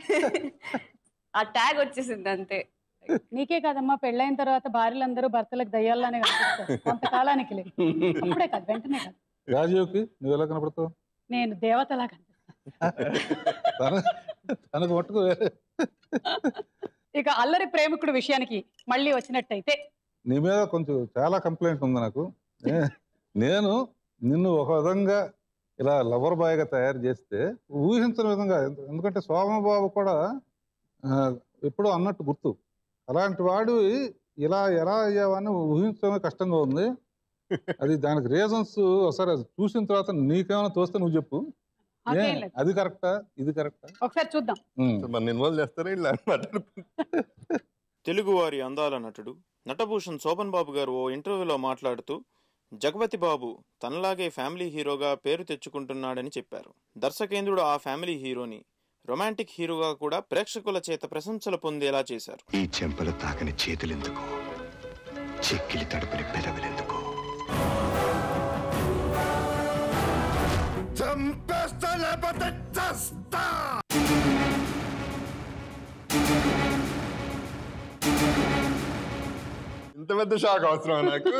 ఆ ట్యాగ్ వచ్చేసింది అంతే నీకే కాదమ్మా పెళ్ళైన తర్వాత భార్యలందరూ భర్తలకు దయ్యాల్లానే కనిపిస్తారు కొంతకాలానికి లే. అప్పుడే కాదు వెంటనే కాదు రాజీవ్కి నువ్వు ఎలా కనపడతావు నేను దేవతలా తన తనకు మట్టుకు వేరే ఇక అల్లరి ప్రేమికుడు విషయానికి మళ్ళీ వచ్చినట్టయితే నీ మీద కొంచెం చాలా కంప్లైంట్ ఉంది నాకు నే- నేను నిన్ను ఒక విధంగా ఇలా లవర్ బాయ్గా తయారు చేస్తే ఊహించని విధంగా ఎందు- ఎందుకంటే సోమబాబు కూడా ఆ, ఎప్పుడో అన్నట్టు గుర్తు అలాంటి వాడు ఇలా ఎలా అయ్యావని ఊహించడమే కష్టంగా ఉంది అది దానికి రీజన్స్ ఒకసారి అది చూసిన తర్వాత నీకేమైనా తోస్తే నువ్వు చెప్పు ఏ, అదేం లేదు. అది కరెక్టా ఇది కరెక్టా ఒకసారి చూద్దాం మన ఇన్వాల్వ్ చేస్తారా ఇలా తెలుగువారి అందాల నటుడు నటభూషణ్ శోభన్ బాబు గారు ఓ ఇంటర్వ్యూలో మాట్లాడుతూ జగపతి బాబు తనలాగే ఫ్యామిలీ హీరోగా పేరు తెచ్చుకుంటున్నాడని చెప్పారు దర్శకేంద్రుడు ఆ ఫ్యామిలీ హీరోని రొమాంటిక్ హీరోగా కూడా ప్రేక్షకుల చేత ప్రశంసలు పొందేలా చేశారు ఈ చెంపలు తాకని చేతులెందుకు చెక్కిలి తడుపుని పెదవులెందుకు చంపేస్తా లేకపోతే చస్తా ఇంత పెద్ద షాక్ అవసరం నాకు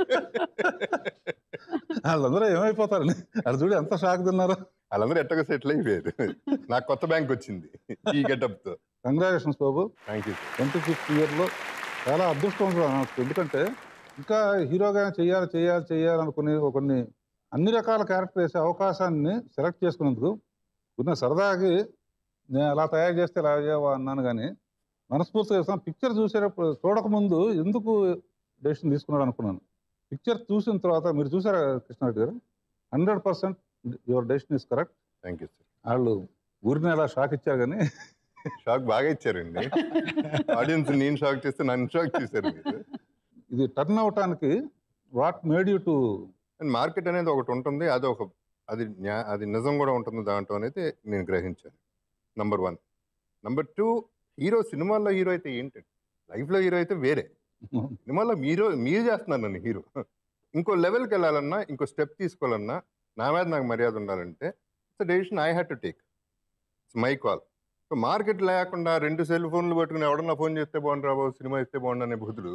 వాళ్ళందరూ ఏమైపోతారని అది చూడు ఎంత షాక్ తిన్నారు వాళ్ళందరూ ఎట్టగా సెటిల్ అయిపోయారు నాకు కొత్త బ్యాంక్ వచ్చింది ఈ గెటప్ తో కంగ్రాచులేషన్స్ బాబు థ్యాంక్ యూ ట్వంటీ ఫిఫ్త్ ఇయర్లో చాలా అదృష్టవంతుడు నాకు ఎందుకంటే ఇంకా హీరోగా చేయాలి చేయాలి చేయాలి అనుకుని ఒక కొన్ని అన్ని రకాల క్యారెక్టర్ వేసే అవకాశాన్ని సెలెక్ట్ చేసుకున్నందుకు ఉన్న సరదాకి నేను అలా తయారు చేస్తే ఇలా అయ్యావా అన్నాను కానీ మనస్ఫూర్తిగా చేస్తాను పిక్చర్ చూసేటప్పుడు చూడకముందు ఎందుకు డెసిషన్ తీసుకున్నాడు అనుకున్నాను పిక్చర్ చూసిన తర్వాత మీరు చూసారా Krishna Reddy garu hundred percent your decision is correct thank you sir వాళ్ళు ఊరిని అలా షాక్ ఇచ్చారు కానీ షాక్ బాగా ఇచ్చారండి ఆడియన్స్ నేను షాక్ చేస్తే నన్ను షాక్ చేశారు మీరు ఇది టర్న్ అవటానికి what made you to and market అనేది ఒకటి ఉంటుంది అది ఒక అది న్యా- అది నిజం కూడా ఉంటుంది దాంట్లో అనేది నేను గ్రహించాను number one number two hero సినిమాల్లో హీరో అయితే ఏంటండి లైఫ్లో హీరో అయితే వేరే సినిమాలో మీరు మీరు చేస్తున్నారు నన్ను హీరో ఇంకో లెవెల్కి వెళ్ళాలన్నా ఇంకో స్టెప్ తీసుకోవాలన్నా నా మీద నాకు మర్యాద ఉండాలంటే it's decision I had to take it's my call so market లేకుండా రెండు సెల్ ఫోన్లు పట్టుకుని ఎవడన్నా ఫోన్ చేస్తే బాగుండు బాబు సినిమా ఇస్తే బాగుండు అనే బుద్ధులు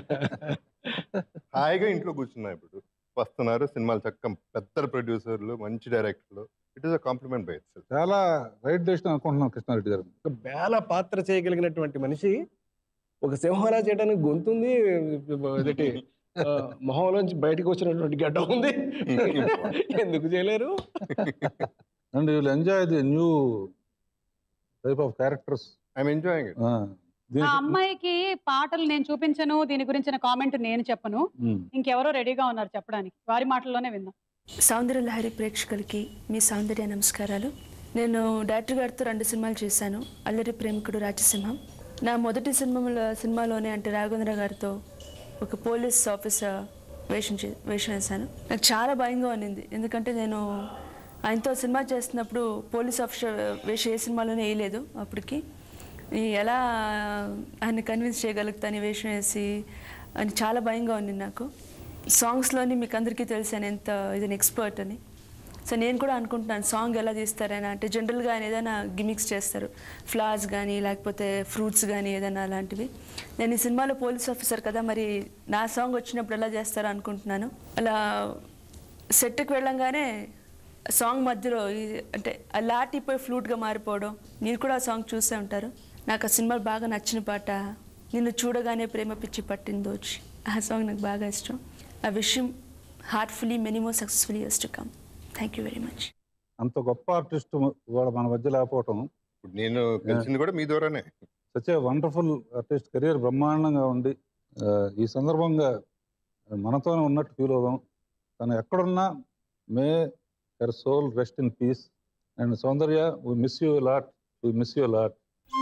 హాయిగా ఇంట్లో కూర్చున్నా ఇప్పుడు వస్తున్నారు సినిమాలు చక్కగా పెద్ద ప్రొడ్యూసర్లు మంచి డైరెక్టర్లు it is a compliment by it's చాలా రైట్ డెసిషన్ అనుకుంటున్నాను కృష్ణారెడ్డి గారు ఒక బేల పాత్ర చేయగలిగినటువంటి మనిషి ఒక సింహాలా చేయడానికి గొంతుంది అదేంటి ఆ, మొహంలోంచి బయటకు వచ్చినటువంటి గడ్డ ఉంది ఎందుకు చేయలేరు and will enjoy the new type of characters I'm enjoying it ఆ అమ్మాయికి పాటలు నేను చూపించను దీని గురించిన కామెంట్ నేను చెప్పను ఇంకెవరో రెడీగా ఉన్నారు చెప్పడానికి వారి మాటల్లోనే విందాం సౌందర్య లహరి ప్రేక్షకులకి మీ సౌందర్య నమస్కారాలు నేను డైరెక్టర్ గారితో రెండు సినిమాలు చేశాను అల్లరి ప్రేమికుడు రాజసింహం నా మొదటి సినిమాలో సినిమాలోనే అంటే రాఘవేంద్ర గారితో ఒక పోలీస్ ఆఫీసర్ వేషం చే వేషం వేశాను నాకు చాలా భయంగా ఉన్నింది ఎందుకంటే నేను ఆయనతో సినిమా చేస్తున్నప్పుడు పోలీస్ ఆఫీసర్ వేషం ఏ సినిమాలోనే వేయలేదు అప్పటికి ఈ ఎలా ఆయన కన్విన్స్ చేయగలుగుతాను ఈ వేషం వేసి అని చాలా భయంగా ఉంది నాకు సాంగ్స్లోని మీకు అందరికీ తెలుసు ఆయన ఎంత ఇది ఎక్స్పర్ట్ అని సో నేను కూడా అనుకుంటున్నాను సాంగ్ ఎలా తీస్తారని అంటే జనరల్గా ఆయన ఏదైనా గిమిక్స్ చేస్తారు ఫ్లవర్స్ కానీ లేకపోతే ఫ్రూట్స్ కానీ ఏదైనా అలాంటివి నేను ఈ సినిమాలో పోలీస్ ఆఫీసర్ కదా మరి నా సాంగ్ వచ్చినప్పుడు ఎలా చేస్తారో అనుకుంటున్నాను అలా సెట్కి వెళ్ళంగానే సాంగ్ మధ్యలో ఈ- అంటే ఆ లాటిపోయి ఫ్లూట్గా మారిపోవడం మీరు కూడా ఆ సాంగ్ చూసే ఉంటారు నాకు ఆ సినిమా బాగా నచ్చిన పాట నిన్ను చూడగానే ప్రేమ పిచ్చి పట్టిందోచి ఆ సాంగ్ నాకు బాగా ఇష్టం ఆ విషయం heartfully many more successful years to come thank you very much అంత గొప్ప ఆర్టిస్ట్ ఇవాళ మన మధ్య లేకపోవటం నేను కలిసింది కూడా మీ ద్వారానే such a wonderful artist career బ్రహ్మాండంగా ఉండి ఆ, ఈ సందర్భంగా మనతోనే ఉన్నట్టు ఫీల్ అవుదాం తను ఎక్కడున్నా may her soul rest in peace and Soundarya we miss you lot we miss you lot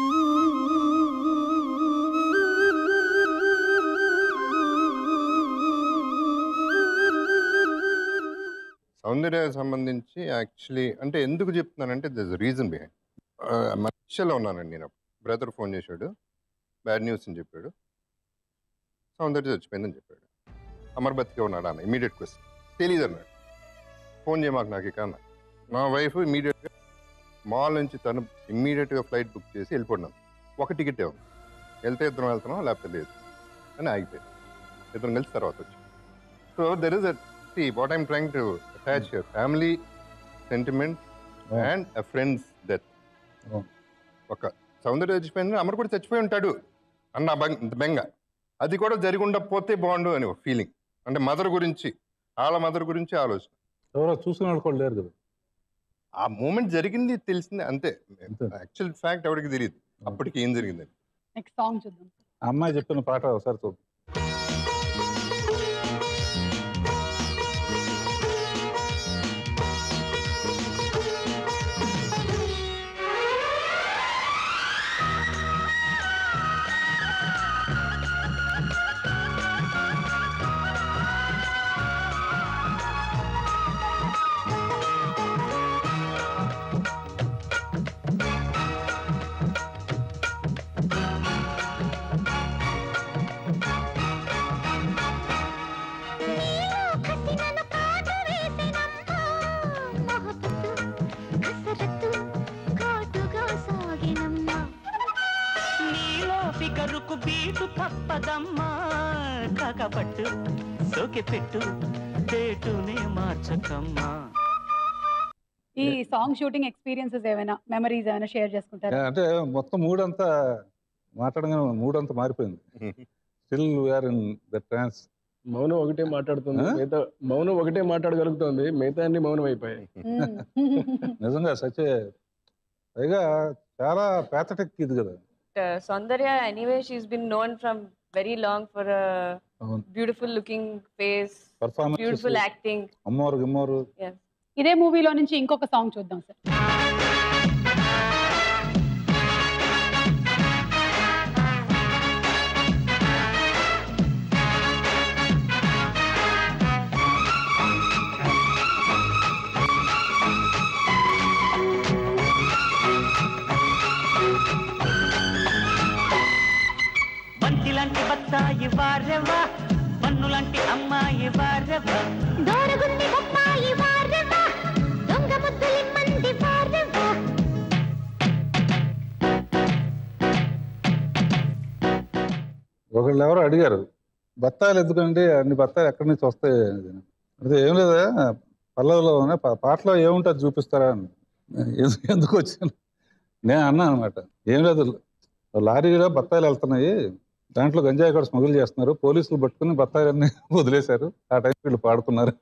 Soundarya సంబంధించి యాక్చువల్లీ అంటే ఎందుకు చెప్తున్నానంటే దిస్ రీజన్ బిహైండ్ మధ్యలో ఉన్నానండి నేను బ్రదర్ ఫోన్ చేశాడు బ్యాడ్ న్యూస్ అని చెప్పాడు సౌందర్య చచ్చిపోయిందని చెప్పాడు అమర్ బతికే ఉన్నాడు అన్న ఇమీడియట్ క్వశ్చన్ తెలియదు అన్నాడు ఫోన్ చేయమాకు నాకు ఇక అన్న మా వైఫ్ ఇమీడియట్గా మాల్ నుంచి తను ఇమ్మీడియట్గా ఫ్లైట్ బుక్ చేసి వెళ్ళిపోయినాను ఒక టికెటే ఉంది వెళ్తే ఇద్దరం వెళ్తున్నాం లేకపోతే లేదు అని ఆగిపోయింది ఇద్దరం కలిసి తర్వాత వచ్చి so there is see what I'm trying to attach family sentiment and a friends death ఒక సౌందర్య చచ్చిపోయింది అమర్ కూడా చచ్చిపోయి ఉంటాడు అన్న బెంగ బెంగ అది కూడా జరిగి ఉండకపోతే బాగుండు అని ఒక ఫీలింగ్ అంటే మదర్ గురించి వాళ్ళ మదర్ గురించి ఆలోచన ఎవరో చూసిన వాళ్ళు కూడా లేరు కదా ఆ మూమెంట్ జరిగింది తెలిసింది అంతే యాక్చువల్ ఫ్యాక్ట్ ఎవరికి తెలియదు అప్పటికి ఏం జరిగింది నెక్స్ట్ సాంగ్ చూద్దాం ఆ అమ్మాయి చెప్పిన పాట ఒకసారి చూద్దాం నీలో ఫిగరుకు బీటు తప్పదమ్మా కాకపట్టు సోకి పెట్టు పేటునే మార్చకమ్మా ఈ సాంగ్ షూటింగ్ ఎక్స్పీరియన్సెస్ ఏమైనా మెమరీస్ ఏమైనా షేర్ చేసుకుంటారా అంటే మొత్తం మూడంతా మాట్లాడగానే మూడంతా మారిపోయింది still we're in the trance మౌనం ఒకటే మాట్లాడుతుంది ఆ? మిగతా మౌనం ఒకటే మాట్లాడగలుగుతుంది మిగతా అన్ని మౌనం అయిపోయాయి నిజంగా సచే పైగా చాలా పేథటిక్ ఇది కదా uh, Saundarya, anyway, she's been known from very long for a అవును. beautiful looking face, Performances. beautiful acting. అమ్మవారు గిమ్మవారు Yes. ఇదే మూవీలో నుంచి ఇంకొక సాంగ్ చూద్దాం సార్ బంతిలాంటి బత్తాయి వారెవా పన్నులాంటి అమ్మాయి వారెవా దోరగుంది బొప్పాయి వారెవ్వ, దొంగ ముద్దులిమ్మంది వారెవ్వ. ఒకళ్ళు ఎవరో అడిగారు బత్తాయిలు ఎందుకంటే అన్ని బత్తాయిలు ఎక్కడి నుంచి వస్తాయి అని. అదే ఏం లేదా పల్లవిలోనే పా- పాటలో ఏముంటుంది చూపిస్తారా అని ఎందు- ఎందుకు వచ్చాను నేను అన్నా అనమాట ఏం లేదు లారీలో బత్తాయిలు వెళ్తున్నాయి దాంట్లో గంజాయి కూడా స్మగుల్ చేస్తున్నారు పోలీసులు పట్టుకుని బత్తాయిలన్నీ వదిలేశారు ఆ టైం వీళ్ళు పాడుతున్నారు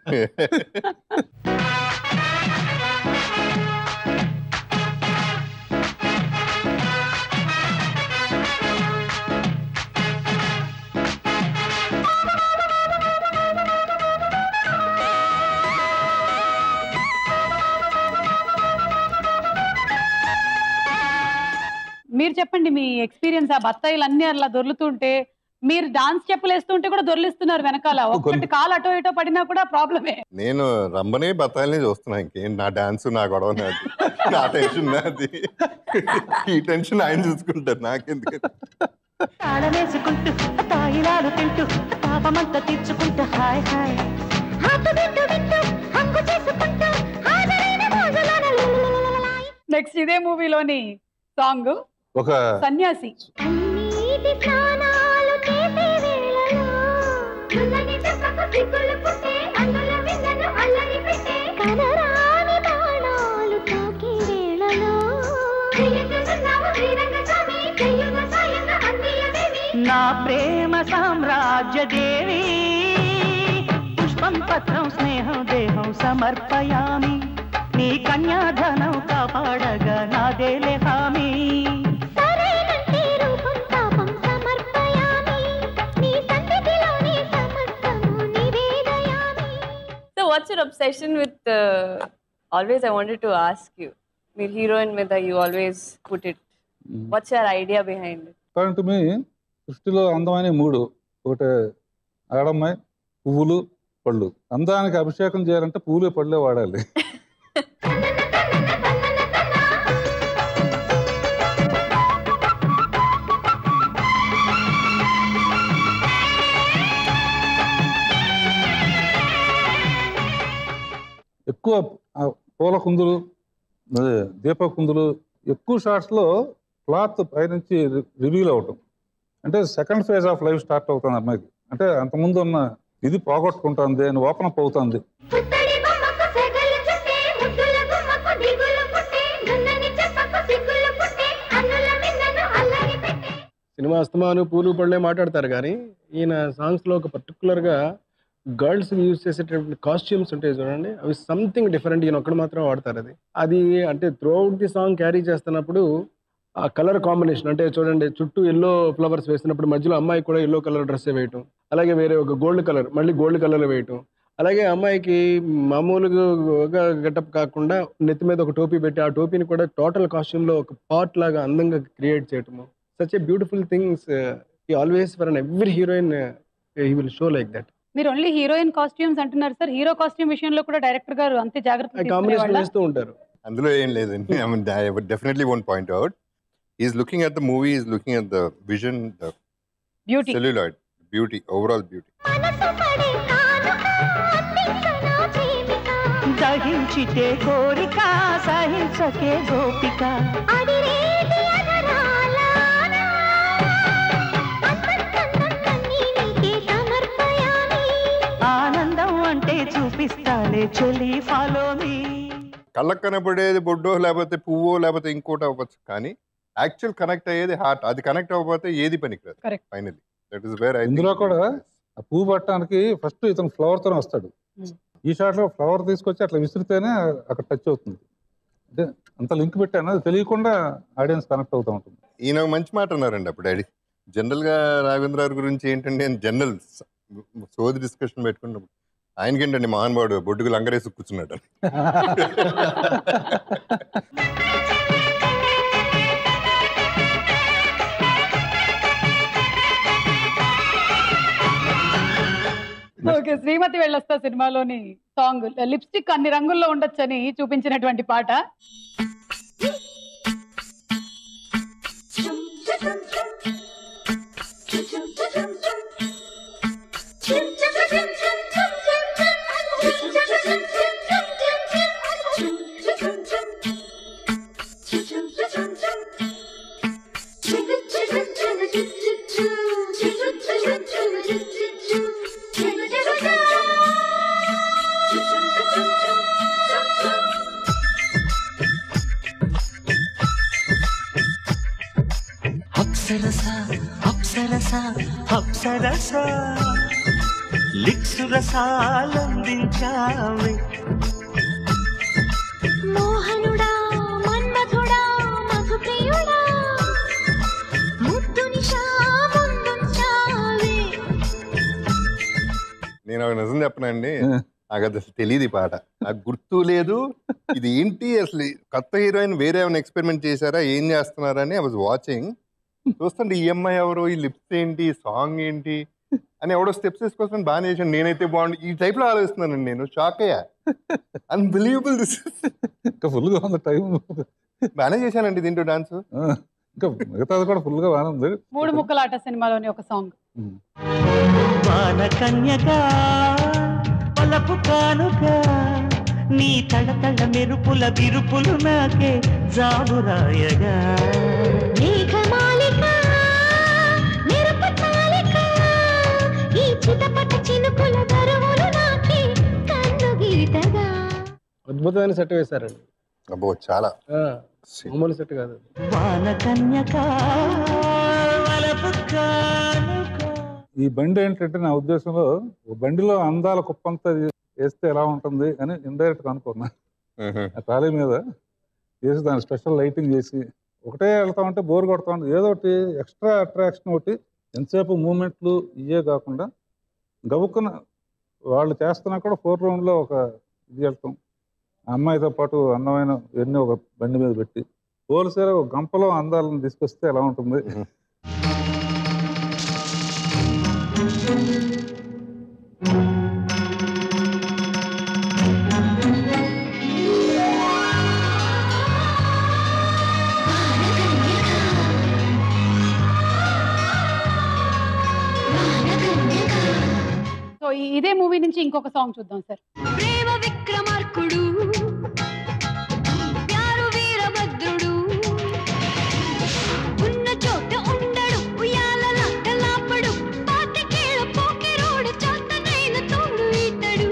మీరు చెప్పండి మీ ఎక్స్పీరియన్స్ ఆ బత్తాయిలు అన్ని అలా దొర్లుతుంటే మీరు డాన్స్ చెప్పులు వేస్తుంటే కూడా దొర్లిస్తున్నారు వెనకాల ఒక్కటి కాలు అటో ఇటో పడినా కూడా ప్రాబ్లమే నేను రమ్మనే బత్తాయిల్ని చూస్తున్నా ఇంకేం నా డాన్స్ నా గొడవ నాది నా టెన్షన్ నాది ఈ టెన్షన్ ఆయన చూసుకుంటారు నాకెందుకు తాళమేసుకుంటూ తాయిలాలు తింటూ పాపమంతా తీర్చుకుంటూ హాయ్ హాయ్ హాటు వింటూ వింటూ హంగు చేసుకుంటూ నెక్స్ట్ ఇదే మూవీలోని సాంగ్ ఒక సన్యాసి నీటి స్నానాలు చేసే వేళలో దుల్లని చెప్పకు సిగ్గులు పుట్టే అందుల విన్నను అల్లరి పెట్టే కనరాని బాణాలు తాకే వేళలో ప్రియస్తున్నావు శ్రీరంగ స్వామి చెయ్యుగ సాయుగ అందియదేవి నా ప్రేమ సామ్రాజ్య దేవి పుష్పం పత్రం స్నేహం దేహం సమర్పయామి నీ కన్యాధనం కాపాడగా నాదేలే హామీ సరేనంటే రూపం తాపం సమర్పయామి నీ సన్నిధిలోని సమస్తము నివేదయామి So, what's your obsession with? Uh, always, I wanted to ask you. మీరు హీరోయిన్ మీద you always put it what's your idea behind it according to me సృష్టిలో అందమైన మూడు ఒకటి ఆడమ్మాయి పువ్వులు పళ్ళు అందానికి అభిషేకం చేయాలంటే పువ్వులే పళ్ళే వాడాలి ఎక్కువ ఆ పూల కుందులు అదే దీప కుందులు ఎక్కువ షార్ట్స్లో క్లాత్ పైనుంచి రివీల్ అవటం అంటే second phase of life start అవుతుంది అమ్మాయికి అంటే అంతకుముందు ఉన్న ఇది పోగొట్టుకుంటుంది అని ఓపెన్ అప్ అవుతుంది పుత్తడి బొమ్మకు సెగలు చుట్టే ముద్దుల బొమ్మకు దిగులు పుట్టే నున్నని చెప్పకు సిగ్గులు పుట్టే అన్నుల మిన్నను అల్లరి పెట్టే సినిమా అస్తమాను పూలు పళ్ళే మాట్లాడతారు కానీ ఈయన సాంగ్స్లో ఒక పర్టికులర్గా గర్ల్స్ యూజ్ చేసేటటువంటి కాస్ట్యూమ్స్ ఉంటాయి చూడండి అవి సంథింగ్ డిఫరెంట్ ఈయన ఒక్కడు మాత్రం వాడతారు అది అది అంటే throughout the song carry చేస్తున్నప్పుడు ఆ కలర్ కాంబినేషన్ అంటే చూడండి చుట్టూ ఎల్లో ఫ్లవర్స్ వేసినప్పుడు మధ్యలో అమ్మాయి కూడా ఎల్లో కలర్ డ్రెస్ వేయటం అలాగే వేరే ఒక గోల్డ్ కలర్ మళ్ళీ గోల్డ్ కలర్ వేయటం అలాగే అమ్మాయికి మామూలుగా గెటప్ కాకుండా నెత్తి మీద ఒక టోపీ పెట్టి ఆ టోపీని కూడా టోటల్ కాస్ట్యూమ్లో ఒక పార్ట్ లాగా అందంగా క్రియేట్ చేయటము such a beautiful things he always for an every heroine he will show like that మీరు ఓన్లీ హీరోయిన్ కాస్ట్యూమ్స్ అంటున్నారు సార్ హీరో కాస్ట్యూమ్ విషయంలో కూడా డైరెక్టర్ గారు అంతే జాగ్రత్త కాంబినేషన్ తీసుకునేవాళ్ళ వేస్తూ ఉంటారు అందులో ఏం లేదండి I mean I would definitely one point out is looking at the movie is looking at the vision the beauty celluloid beauty overall beauty దహించితే కోరిక సహించకే గోపిక అడిరేటి అదరాలాన అంతస్తన్నన్నీ నీకే సమర్పయామి ఆనందం అంటే చూపిస్తాలే చెలి ఫాలో మీ కళ్ళకు కనబడేది బొడ్డో లేకపోతే పువ్వో లేకపోతే ఇంకోటి అవ్వచ్చు కానీ యాక్చువల్ కనెక్ట్ అయ్యేది హార్ట్ అది కనెక్ట్ అవ్వకపోతే ఏది పనికిరాదు Correct. Finally that is where I ఇందులో కూడా ఆ పువ్వు పట్టడానికి ఫస్ట్ ఇతను ఫ్లవర్ తోనే వస్తాడు ఈ షాట్ లో ఫ్లవర్ తీసుకొచ్చి అట్లా విసిరితేనే అక్కడ టచ్ అవుతుంది అంటే అంత లింక్ పెట్టాను అది తెలియకుండా ఆడియన్స్ కనెక్ట్ అవుతూ ఉంటుంది ఈయన ఒక మంచి మాట అన్నారండి అప్పుడు డాడీ జనరల్ గా రాఘవేంద్ర గారి గురించి ఏంటంటే జనరల్ సోది డిస్కషన్ పెట్టుకున్నప్పుడు ఆయనకేంటండి మహానుభావుడు బొడ్డుకు లంగరేసి కూర్చున్నాడు ఓకే శ్రీమతి వెళ్ళొస్తా సినిమాలోని సాంగ్ లిప్స్టిక్ అన్ని రంగుల్లో ఉండొచ్చని చూపించినటువంటి పాట అప్సరస అప్సరస అప్సరస లిక్సు రసాలందించావే మోహనుడా మన్మథుడా మధుప్రియుడా ముద్దు నిషా ముందుంచావే నేను ఒక నిజం చెప్పనండి నాకు అది అసలు తెలియదు ఈ పాట నాకు గుర్తు లేదు ఇది ఏంటి అసలు కొత్త హీరోయిన్ వేరే ఏమైనా ఎక్స్పెరిమెంట్ చేశారా ఏం చేస్తున్నారని ఐ వాజ్ వాచింగ్ చూస్తుంటే ఈ అమ్మాయి ఎవరు ఈ లిప్స్ ఏంటి సాంగ్ ఏంటి అని ఎవడో స్టెప్స్ వేసుకొస్తాను బాగానే చేశాను నేనైతే బాగుంది ఈ టైప్ లో ఆలోచిస్తున్నానండి నేను షాక్ అయ్యా అన్బిలీవబుల్ దిస్ ఇంకా ఫుల్ గా ఉంది టైం బాగానే చేశానండి దీంట్లో డాన్స్ ఇంకా మిగతాది కూడా ఫుల్ గా బాగానే ఉంది మూడు ముక్కలాట సినిమాలోని ఒక సాంగ్ వాన కన్యగా పలపు కానుక నీ తడతడ మెరుపుల విరుపులు నాకే జాబురాయగా మేఘమాలిక మెరుపు తాలిక ఈ చిటపట చినుకుల దరువులు నాకే కన్ను గీతగా అద్భుతమైన సెట్ వేశారండి అబ్బో చాలా ఆ, మామూలు సెట్ కాదు వాన కన్యక వలపు కానుక ఈ బండి ఏంటంటే నా ఉద్దేశంలో ఓ బండిలో అందాల కుప్పంతా వేస్తే ఎలా ఉంటుంది అని ఇండైరెక్ట్ అనుకున్నా ఆ ట్రాలీ మీద వేసి దాని స్పెషల్ లైటింగ్ చేసి ఒకటే వెళ్తా ఉంటే బోర్ కొడతా ఉంటుంది ఏదో ఒకటి ఎక్స్ట్రా అట్రాక్షన్ ఒకటి ఎంతసేపు మూమెంట్లు ఇవే కాకుండా గబుక్కున వాళ్ళు చేస్తున్నా కూడా ఫోర్ రౌండ్లో ఒక ఇది వెళ్తాం ఆ అమ్మాయితో పాటు అందమైన ఎన్ని ఒక బండి మీద పెట్టి హోల్సేల్ ఒక గంపలో అందాలను తీసుకొస్తే ఎలా ఉంటుంది సో ఈ- ఇదే మూవీ నుంచి ఇంకొక సాంగ్ చూద్దాం సార్ ప్రేమ విక్రమార్కుడు ప్యారు వీరభద్రుడు ఉన్న చోట ఉండడు ఉయ్యాల లాపడు పాతికేళ్ళ పోకిరోడు చేతనైన తోడు ఇతడు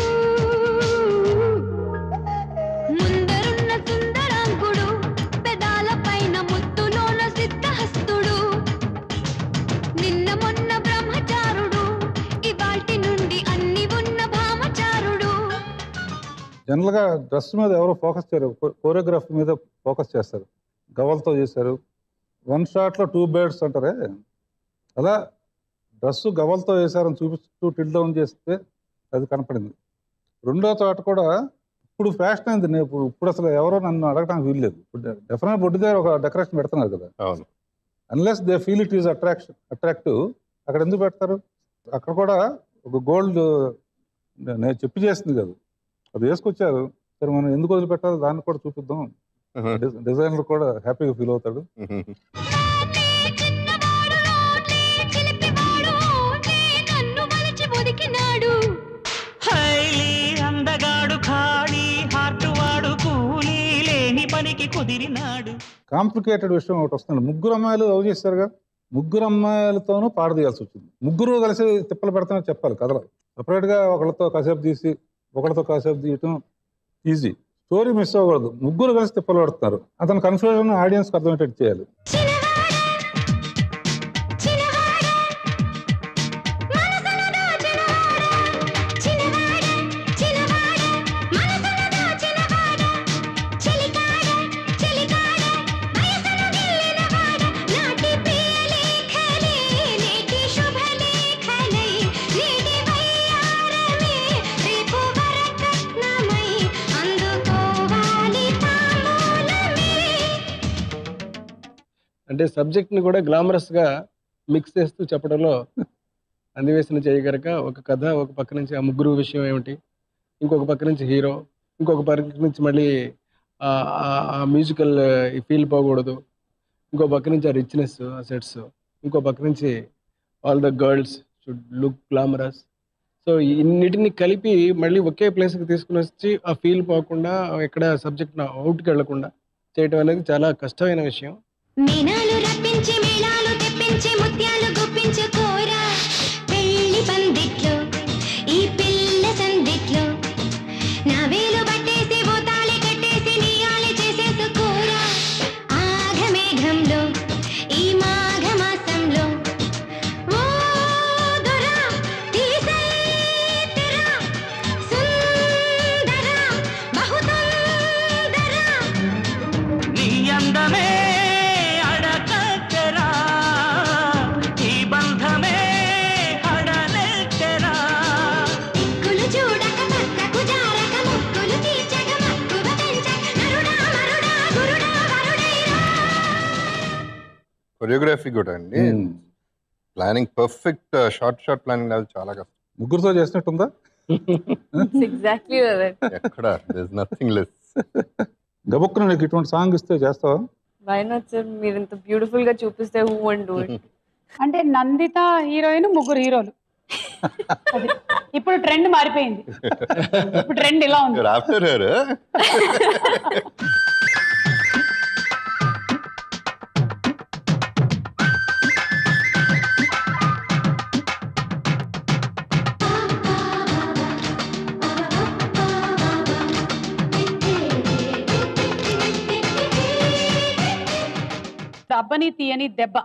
ముందరున్న సుందరాంగుడు పెదాల పైన ముత్తులోన సిద్ధహస్తుడు నిన్న మొన్న బ్రహ్మచారుడు ఇవాల్టి నుండి అన్ని ఉన్న భామచారుడు జనరల్గా డ్రెస్ మీద ఎవరో ఫోకస్ చేయరు కోరియోగ్రఫీ మీద ఫోకస్ చేస్తారు గవల్తో చేశారు వన్ షాట్లో టూ బేర్డ్స్ అంటారే అలా డ్రెస్ గవల్తో వేశారని చూపిస్తూ టిల్ డౌన్ చేస్తే అది కనపడింది రెండో చోట కూడా ఇప్పుడు ఫ్యాషన్ అయింది నేను ఇప్పుడు ఇప్పుడు అసలు ఎవరో నన్ను అడగడానికి వీల్లేదు ఇప్పుడు డెఫినెట్ బొడ్డు దగ్గర ఒక డెకరేషన్ పెడుతున్నారు కదా అవును unless they feel it is attraction attractive అక్కడ ఎందుకు పెడతారు అక్కడ కూడా ఒక గోల్డ్ నేను చెప్పి చేసింది కదా అది వేసుకొచ్చారు సరే మనం ఎందుకు వదిలిపెట్టాలి దాన్ని కూడా చూపిద్దాం డి- డిజైనర్ కూడా హ్యాపీగా ఫీల్ అవుతాడు నన్ను మలిచి ఒదికినాడు హైలీ అందగాడు ఖాళీ హార్ట్ వాడు కూలీ లేని పనికి కుదిరినాడు కాంప్లికేటెడ్ విషయం ఒకటి వస్తుంది ముగ్గురు అమ్మాయిలు లవ్ చేశారుగా ముగ్గురు అమ్మాయిలతోనూ పాడదీయాల్సి వచ్చింది ముగ్గురు కలిసి తిప్పలు పెడతామని చెప్పాలి కథలో సపరేట్గా ఒకళ్ళతో కాసేపు తీసి ఒకళ్ళతో కాసేపు తీయటం ఈజీ స్టోరీ మిస్ అవ్వకూడదు ముగ్గురు కలిసి తిప్పలు పడుతున్నారు అతని కన్ఫ్యూజన్ ఆడియన్స్కి అర్థమయ్యేటట్టు చేయాలి అంటే సబ్జెక్ట్ ని కూడా గ్లామరస్ గా మిక్స్ చేస్తూ చెప్పడంలో అందివేసిన చేయగరక ఒక కథ ఒక పక్క నుంచి ఆ ముగ్గురు విషయం ఏమిటి ఇంకొక పక్క నుంచి హీరో ఇంకొక పక్క నుంచి మళ్ళీ ఆ- ఆ- ఆ మ్యూజికల్ ఫీల్ పోకూడదు ఇంకో పక్క నుంచి ఆ రిచ్నెస్ ఆ సెట్స్ ఇంకో పక్క నుంచి all the girls should look glamorous so ఇన్నిటిని కలిపి మళ్ళీ ఒకే ప్లేస్కి తీసుకుని వచ్చి ఆ ఫీల్ పోకుండా ఎక్కడ సబ్జెక్ట్ అవుట్కి వెళ్లకుండా చేయటం అనేది చాలా కష్టమైన విషయం మీనాలు రప్పించి మేళాలు తెప్పించి ముత్యాలు గుప్పించుకోరా పెళ్లి పందిట్లో ఈ పిల్ల సందిట్లో నా వేలు పట్టేసి ఓ తాళి కట్టేసి నీయాలి చేసేసుకోరా ఆఘమేఘంలో ఈ మాఘ మాసంలో ఓ దొరా తీసే తెరా సుందరా బహుసుందరా నీ అందమే అడకరా ఈ బంధమే అడలెక్కరా దిక్కులు చూడక పక్కకు జారక ముక్కులు తీర్చక మక్కువ పెంచక నరుడా మరుడా గురుడా వరుడైరా కొరియోగ్రఫీ కూడా అండి planning perfect short short planning అది చాలా కష్టం ముగ్గురుతో చేసినట్టుందా ఎగ్జాక్ట్లీ ఎక్కడ నథింగ్ లెస్ గబుక్కున నీకు ఇటువంటి సాంగ్ ఇస్తే చేస్తావా వై నాట్ సార్ మీరు ఇంత బ్యూటిఫుల్ గా చూపిస్తే హూ అండ్ డూ ఇట్ అంటే నందిత హీరోయిన్ ముగ్గురు హీరోలు అది. ఇప్పుడు ట్రెండ్ మారిపోయింది ఇప్పుడు ట్రెండ్ ఇలా ఉంది ఆఫ్టర్ హర్ అబ్బని తీయని దెబ్బ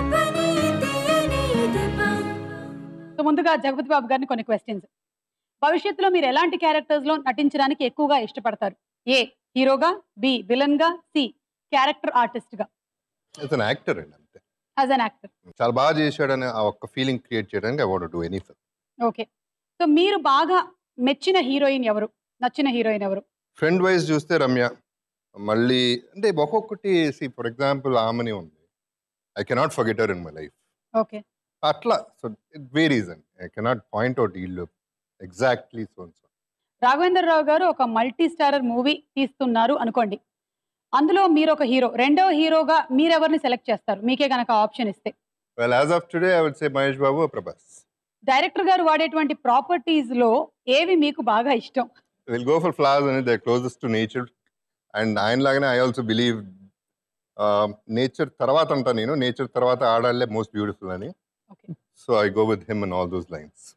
సో ముందుగా జగపతి బాబు గారిని కొన్ని క్వశ్చన్స్ భవిష్యత్తులో మీరు ఎలాంటి క్యారెక్టర్స్ లో నటించడానికి ఎక్కువగా ఇష్టపడతారు ఏ హీరోగా బి విలన్ గా సి క్యారెక్టర్ ఆర్టిస్ట్ గా ఇతను యాక్టర్ అండి అంతే యాజ్ అన్ యాక్టర్ చాలా బాగా చేశాడని ఆ ఒక్క ఫీలింగ్ క్రియేట్ చేయడానికి I want do any okay so మీరు బాగా మెచ్చిన హీరోయిన్ ఎవరు నచ్చిన హీరోయిన్ ఎవరు ఫ్రెండ్ వైజ్ చూస్తే రమ్య మళ్ళీ అంటే ఒక్కొక్కటి సి ఫర్ ఎగ్జాంపుల్ ఆమెని ఉంది I cannot forget her in my life okay అట్లా సో ఇట్ వేరీస్ అండి ఐ కెనాట్ పాయింట్ అవుట్ ఇల్లు ఎగ్జాక్ట్లీ సో రాఘవేంద్ర రావు గారు ఒక మల్టీ స్టారర్ మూవీ తీస్తున్నారు అనుకోండి అందులో మీరు ఒక హీరో రెండవ హీరోగా మీరెవరిని సెలెక్ట్ చేస్తారు మీకే గనక ఆప్షన్ ఇస్తే well as of today I would say Mahesh Babu Prabhas director గారు వాడేటువంటి ప్రాపర్టీస్ లో ఏవి మీకు బాగా ఇష్టం విల్ గో ఫర్ ఫ్లవర్స్ అని the closest to nature and ఆయన లాగానే ఐ ఆల్సో బిలీవ్ నేచర్ తర్వాత అంటా నేను నేచర్ తర్వాత ఆడాలే మోస్ట్ బ్యూటిఫుల్ అని so I go with him in all those lines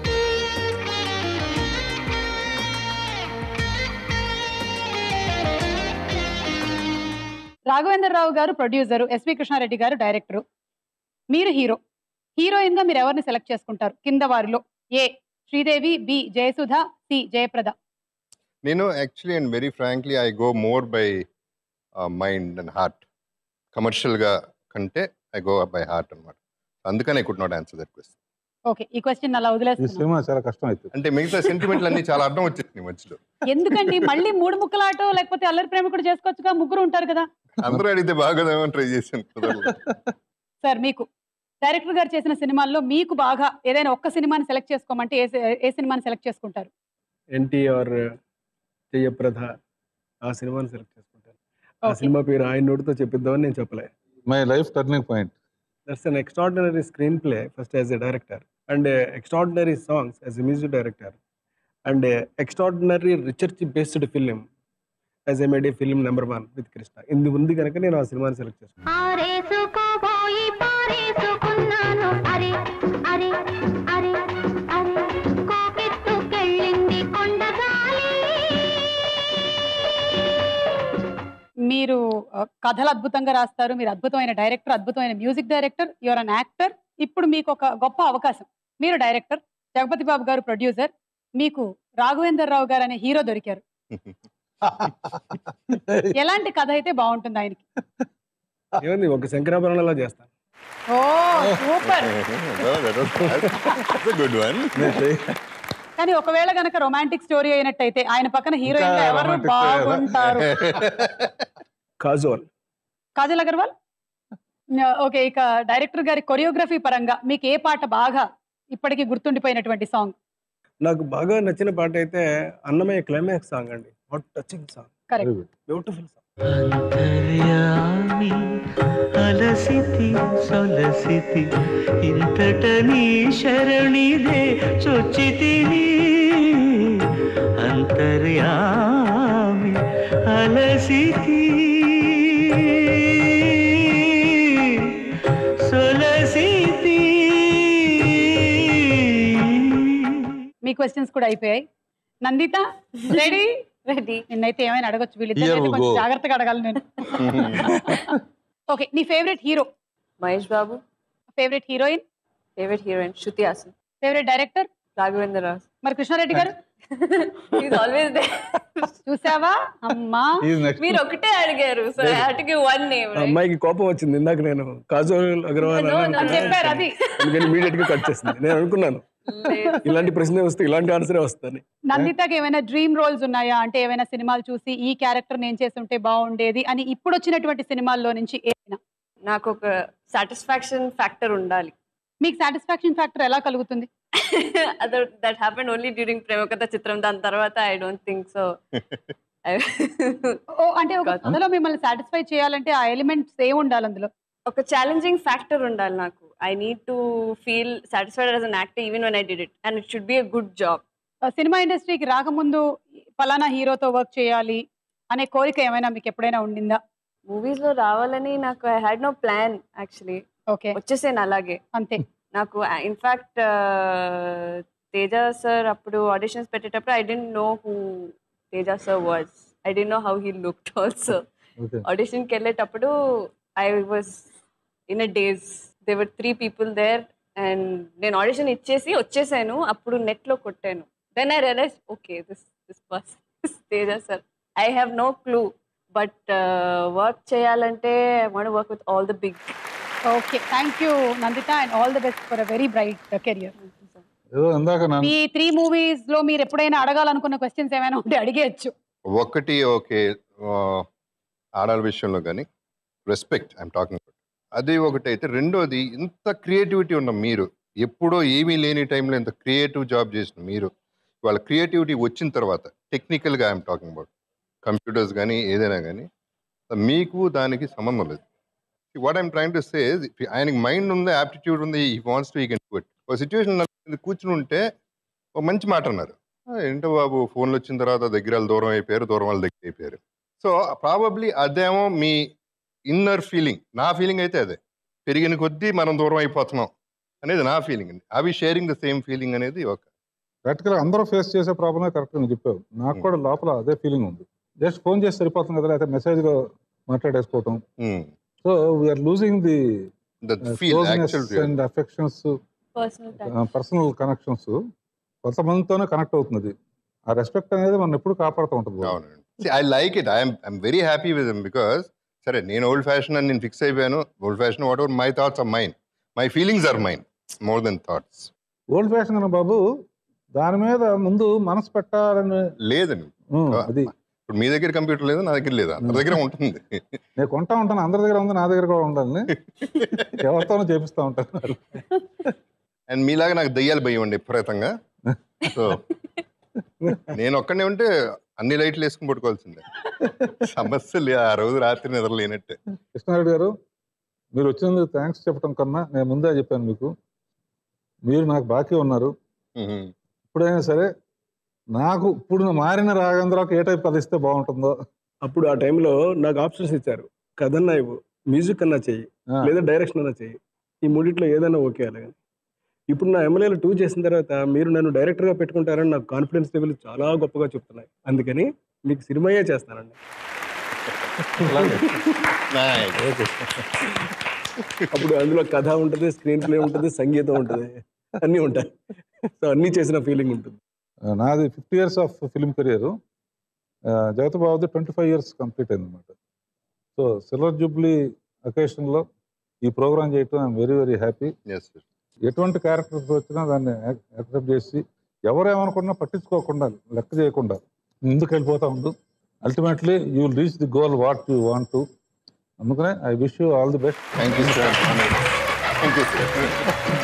Raghavendra Rao garu producer SV Krishna Reddy గారు డైరెక్టర్ మీరు హీరో హీరోయిన్ గా మీరు ఎవరిని సెలెక్ట్ చేసుకుంటారు కింద వారిలో A Sridevi B Jayasudha C Jayaprada నేను actually and very frankly I go more by mind and heart కమర్షియల్గా కంటే ఐ గో బై హార్ట్ అనమాట అందుకని I could not answer that question okay ఈ క్వశ్చన్ అలా ఈ వదిలేస్తున్నాను సినిమా చాలా కష్టం అవుతుంది అంటే మిగతా సెంటిమెంట్లు అన్ని చాలా అర్థం వచ్చేసింది మధ్యలో ఎందుకండి మళ్ళీ మూడు ముక్కలాటో లేకపోతే అల్లరి ప్రేమ కూడా చేసుకోవచ్చుగా ముగ్గురు ఉంటారు కదా అందరూ అడిగితే బాగా ట్రై చేశాను కుదరలేదు. సార్ మీకు డైరెక్టర్ గారు చేసిన సినిమాల్లో మీకు బాగా ఏదైనా ఒక్క సినిమాని సెలెక్ట్ చేసుకోమంటే ఏ సి- ఏ సినిమాని సెలెక్ట్ చేసుకుంటారు ఎన్టీఆర్ జయప్రద ఆ సినిమాని సెలెక్ట్ చేసుకుంటాను ఆ సినిమా పేరు ఆయన నోటితో చెప్పిద్దామని నేను చెప్పలే my life turning point that's an extraordinary screen play first as a director and extraordinary songs as a music director and extraordinary research based film as a made a film number one with Krishna ఇందు ఉంది కనుక నేను ఆ సినిమాని select చేసుకున్నాను ఆరేసుకోబోయి పారేసుకున్నాను అరే అరే అరే అరే కోకెత్తుకెళ్ళింది కొండగాలి మీరు ఆ, కథలు అద్భుతంగా రాస్తారు మీరు అద్భుతమైన డైరెక్టర్ అద్భుతమైన music director your an actor ఇప్పుడు మీకు ఒక గొప్ప అవకాశం మీరు డైరెక్టర్ జగపతి బాబు గారు ప్రొడ్యూసర్ మీకు రాఘవేందర్ రావు గారు అనే హీరో దొరికారు ఎలాంటి కథ అయితే బాగుంటుంది ఆయనకి ఏముంది ఒక శంకరాభరణంలో చేస్తాను ఓ సూపర్ గుడ్ వన్ కానీ ఒకవేళ గనక రొమాంటిక్ స్టోరీ అయినట్టయితే ఆయన పక్కన హీరోయిన్ ఇంకా ఎవరు romantic story కదా? బాగుంటారు కాజోల్ కాజల్ అగర్వాల్ ఓకే ఇక డైరెక్టర్ గారి కొరియోగ్రఫీ పరంగా మీకు ఏ పాట బాగా ఇప్పటికీ గుర్తుండిపోయినటువంటి సాంగ్ నాకు బాగా నచ్చిన పాట అయితే అన్నమయ్య క్లైమాక్స్ సాంగ్ అండి what touching song correct beautiful song అంతర్యామి అలసితి సొలసితి ఇంతట నీ శరణిదే చొచ్చితిని అంతర్యామి అలసితి సొలసితి మీ క్వశ్చన్స్ కూడా అయిపోయాయి నందిత రెడీ రెడీ నిన్నైతే ఏమైనా అడగొచ్చు Here వీళ్ళిద్దరు we కొంచెం go. జాగ్రత్తగా అడగాలి నేను ఓకే నీ favourite hero Mahesh Babu favourite heroine favourite heroine Shruti Haasan favourite director Raghavendra Rao మరి కృష్ణారెడ్డి గారు ఆల్వేస్ చూసావా అమ్మా మీరు ఒకటే అడిగారు so I have to give one name అమ్మాయికి కోపం వచ్చింది ఇందాక నేను కాజోల్ అగర్వాల్ No, no, అన్నాను. చెప్పారు అది. అందుకని ఇమీడియట్ గా కట్ చేసింది నేను అనుకున్నాను ఇలాంటి ప్రశ్న వస్తే ఇలాంటి ఆన్సరే వస్తుంది నందితకి ఏమైనా డ్రీమ్ రోల్స్ ఉన్నాయా అంటే ఏమైనా సినిమాలు చూసి ఈ క్యారెక్టర్ నేను చేస్తుంటే బాగుండేది అని ఇప్పుడు వచ్చినటువంటి సినిమాల్లో నుంచి ఏమైనా నాకు ఒక సాటిస్ఫాక్షన్ ఫ్యాక్టర్ ఉండాలి మీకు సాటిస్ఫాక్షన్ ఫ్యాక్టర్ ఎలా కలుగుతుంది that happen only during Prema Katha Chitram దాని తర్వాత ఐ డోంట్ థింక్ సో ఓ అంటే ఒక కథలో మిమ్మల్ని సాటిస్ఫై చేయాలంటే ఆ ఎలిమెంట్స్ ఏ ఉండాలి అందులో ఒక ఛాలెంజింగ్ ఫ్యాక్టర్ ఉండాలి నాకు I need to feel satisfied as an actor even one I did it and it should be a good job సినిమా ఇండస్ట్రీకి రాకముందు ఫలానా హీరోతో వర్క్ చేయాలి అనే కోరిక ఏమైనా మీకు ఎప్పుడైనా ఉండిందా మూవీస్ లో రావాలని నాకు I had no plan actually okay వచ్చేసాను అలాగే అంతే నాకు ఇన్ఫాక్ట్ తేజ సార్ అప్పుడు ఆడిషన్స్ పెట్టేటప్పుడు I didn't know who Teja sir was I didn't know how he looked also okay ఆడిషన్కి వెళ్ళేటప్పుడు I was in a days there were three people there and నేను audition ఇచ్చేసి వచ్చేసాను అప్పుడు నెట్లో కొట్టాను then I realise okay this this బస్ Teja sir I have no clue but work చేయాలంటే I want work with all the big okay thank you Nanditha and all the best for a very bright career ఏదో ఇందాక నన్ను మీ three movies లో మీరు ఎప్పుడైనా అడగాలనుకున్న questions ఏమైనా ఉంటే అడిగేయచ్చు ఒకటి ఓకే ఆ, ఆడాల విషయంలో కానీ రెస్పెక్ట్ ఐఎమ్ టాకింగ్ అది ఒకటి అయితే రెండోది ఇంత క్రియేటివిటీ ఉన్న మీరు ఎప్పుడో ఏమీ లేని టైంలో ఇంత క్రియేటివ్ జాబ్ చేసిన మీరు వాళ్ళ క్రియేటివిటీ వచ్చిన తర్వాత టెక్నికల్గా ఐఎమ్ టాకింగ్ అబౌట్ కంప్యూటర్స్ కానీ ఏదైనా కానీ మీకు దానికి సంబంధం లేదు what I'm trying to say ఆయనకి మైండ్ ఉంది యాప్టిట్యూడ్ ఉంది he wants to he can do it ఒక సిచ్యువేషన్ కూర్చుని ఉంటే ఒక మంచి మాట అన్నారు "ఆ, ఏంటో బాబు ఫోన్లు వచ్చిన తర్వాత దగ్గర వాళ్ళు దూరం అయిపోయారు దూరం వాళ్ళు దగ్గర అయిపోయారు సో ప్రాబబ్లీ అదేమో మీ ఇన్నర్ ఫీలింగ్ నా ఫీలింగ్ అయితే అదే పెరిగిన కొద్దీ మనం దూరం అయిపోతున్నాం అనేది నా ఫీలింగ్ అండి అవి షేరింగ్ ద సేమ్ ఫీలింగ్ అనేది ఒక ప్రాక్టికల్ అందరూ ఫేస్ చేసే ప్రాబ్లమే కరెక్ట్ నువ్వు చెప్పావు నాకు కూడా లోపల అదే ఫీలింగ్ ఉంది జస్ట్ ఫోన్ చేసి సరిపోతుంది కదా లేకపోతే మెసేజ్ లో మాట్లాడేసుకోవటం so we are losing the feel, actual real. And affections personal personal connections కొంతమందితోనే కనెక్ట్ అవుతుంది ఆ రెస్పెక్ట్ అనేది మనం ఎప్పుడు కాపాడుతూ ఉంటుంది I like it I'm I'm very happy with because సరే నేను ఓల్డ్ ఫ్యాషన్ అని నేను ఫిక్స్ అయిపోయాను old fashion whatever my thoughts are mind my feelings are mind more than thoughts old fashion అన్న బాబు దాని మీద ముందు మనసు పెట్టాలని లేదండి ఉమ్, అది ఇప్పుడు మీ దగ్గర కంప్యూటర్ లేదు నా దగ్గర లేదు అందరి దగ్గర ఉంటుంది నేను కొంటా ఉంటాను అందరి దగ్గర ఉంది నా దగ్గర కూడా ఉండాలని ఎవరితోనూ చేపిస్తూ ఉంటాను అండ్ మీలాగా నాకు దయ్యాలు భయం అండి విపరీతంగా సో నేను ఒక్కడే ఉంటే అన్ని లైట్లు వేసుకుని పట్టుకోవాల్సిందే సమస్య లే ఆ రోజు రాత్రి నిద్ర లేనట్టే కృష్ణారెడ్డి గారు మీరు వచ్చినందుకు థ్యాంక్స్ చెప్పడం కన్నా నేను ముందే చెప్పాను మీకు మీరు నాకు బాకీ ఉన్నారు ఇప్పుడైనా సరే నాకు ఇప్పుడు మారిన రాగేంద్రకి ఏ టైప్ కథ ఇస్తే బాగుంటుందో అప్పుడు ఆ టైంలో నాకు ఆప్షన్స్ ఇచ్చారు కథన్నా ఇవ్వు మ్యూజిక్ అన్నా చెయ్యి ఆ. లేదా డైరెక్షన్ అన్నా చెయ్యి ఈ మూడిట్లో ఏదైనా ఓకే అలాగే ఇప్పుడు నా ఎమ్మెల్యేలు టూ చేసిన తర్వాత మీరు నన్ను డైరెక్టర్గా పెట్టుకుంటారని నాకు కాన్ఫిడెన్స్ లెవెల్ చాలా గొప్పగా చెప్తున్నాయి అందుకని మీకు సినిమాయే చేస్తానండి అప్పుడు అందులో కథ ఉంటుంది స్క్రీన్ ప్లే ఉంటుంది సంగీతం ఉంటుంది అన్నీ ఉంటాయి సో అన్నీ చేసిన ఫీలింగ్ ఉంటుంది ఆ, నాది fifty years of film career జగతబాబుది ట్వంటీ ఫైవ్ ఇయర్స్ కంప్లీట్ అయింది అనమాట సో సిల్వర్ జూబ్లీ అకేషన్లో ఈ ప్రోగ్రామ్ చేయటం ఐఎమ్ వెరీ వెరీ హ్యాపీ ఎటువంటి క్యారెక్టర్స్ వచ్చినా దాన్ని యాక్సెప్ట్ చేసి ఎవరు ఏమనుకున్నా పట్టించుకోకుండా లెక్క చేయకుండా ముందుకు వెళ్ళిపోతా ఉండు ultimately you will reach the goal what you want to అందుకనే I wish you all the best thank you sir thank you sir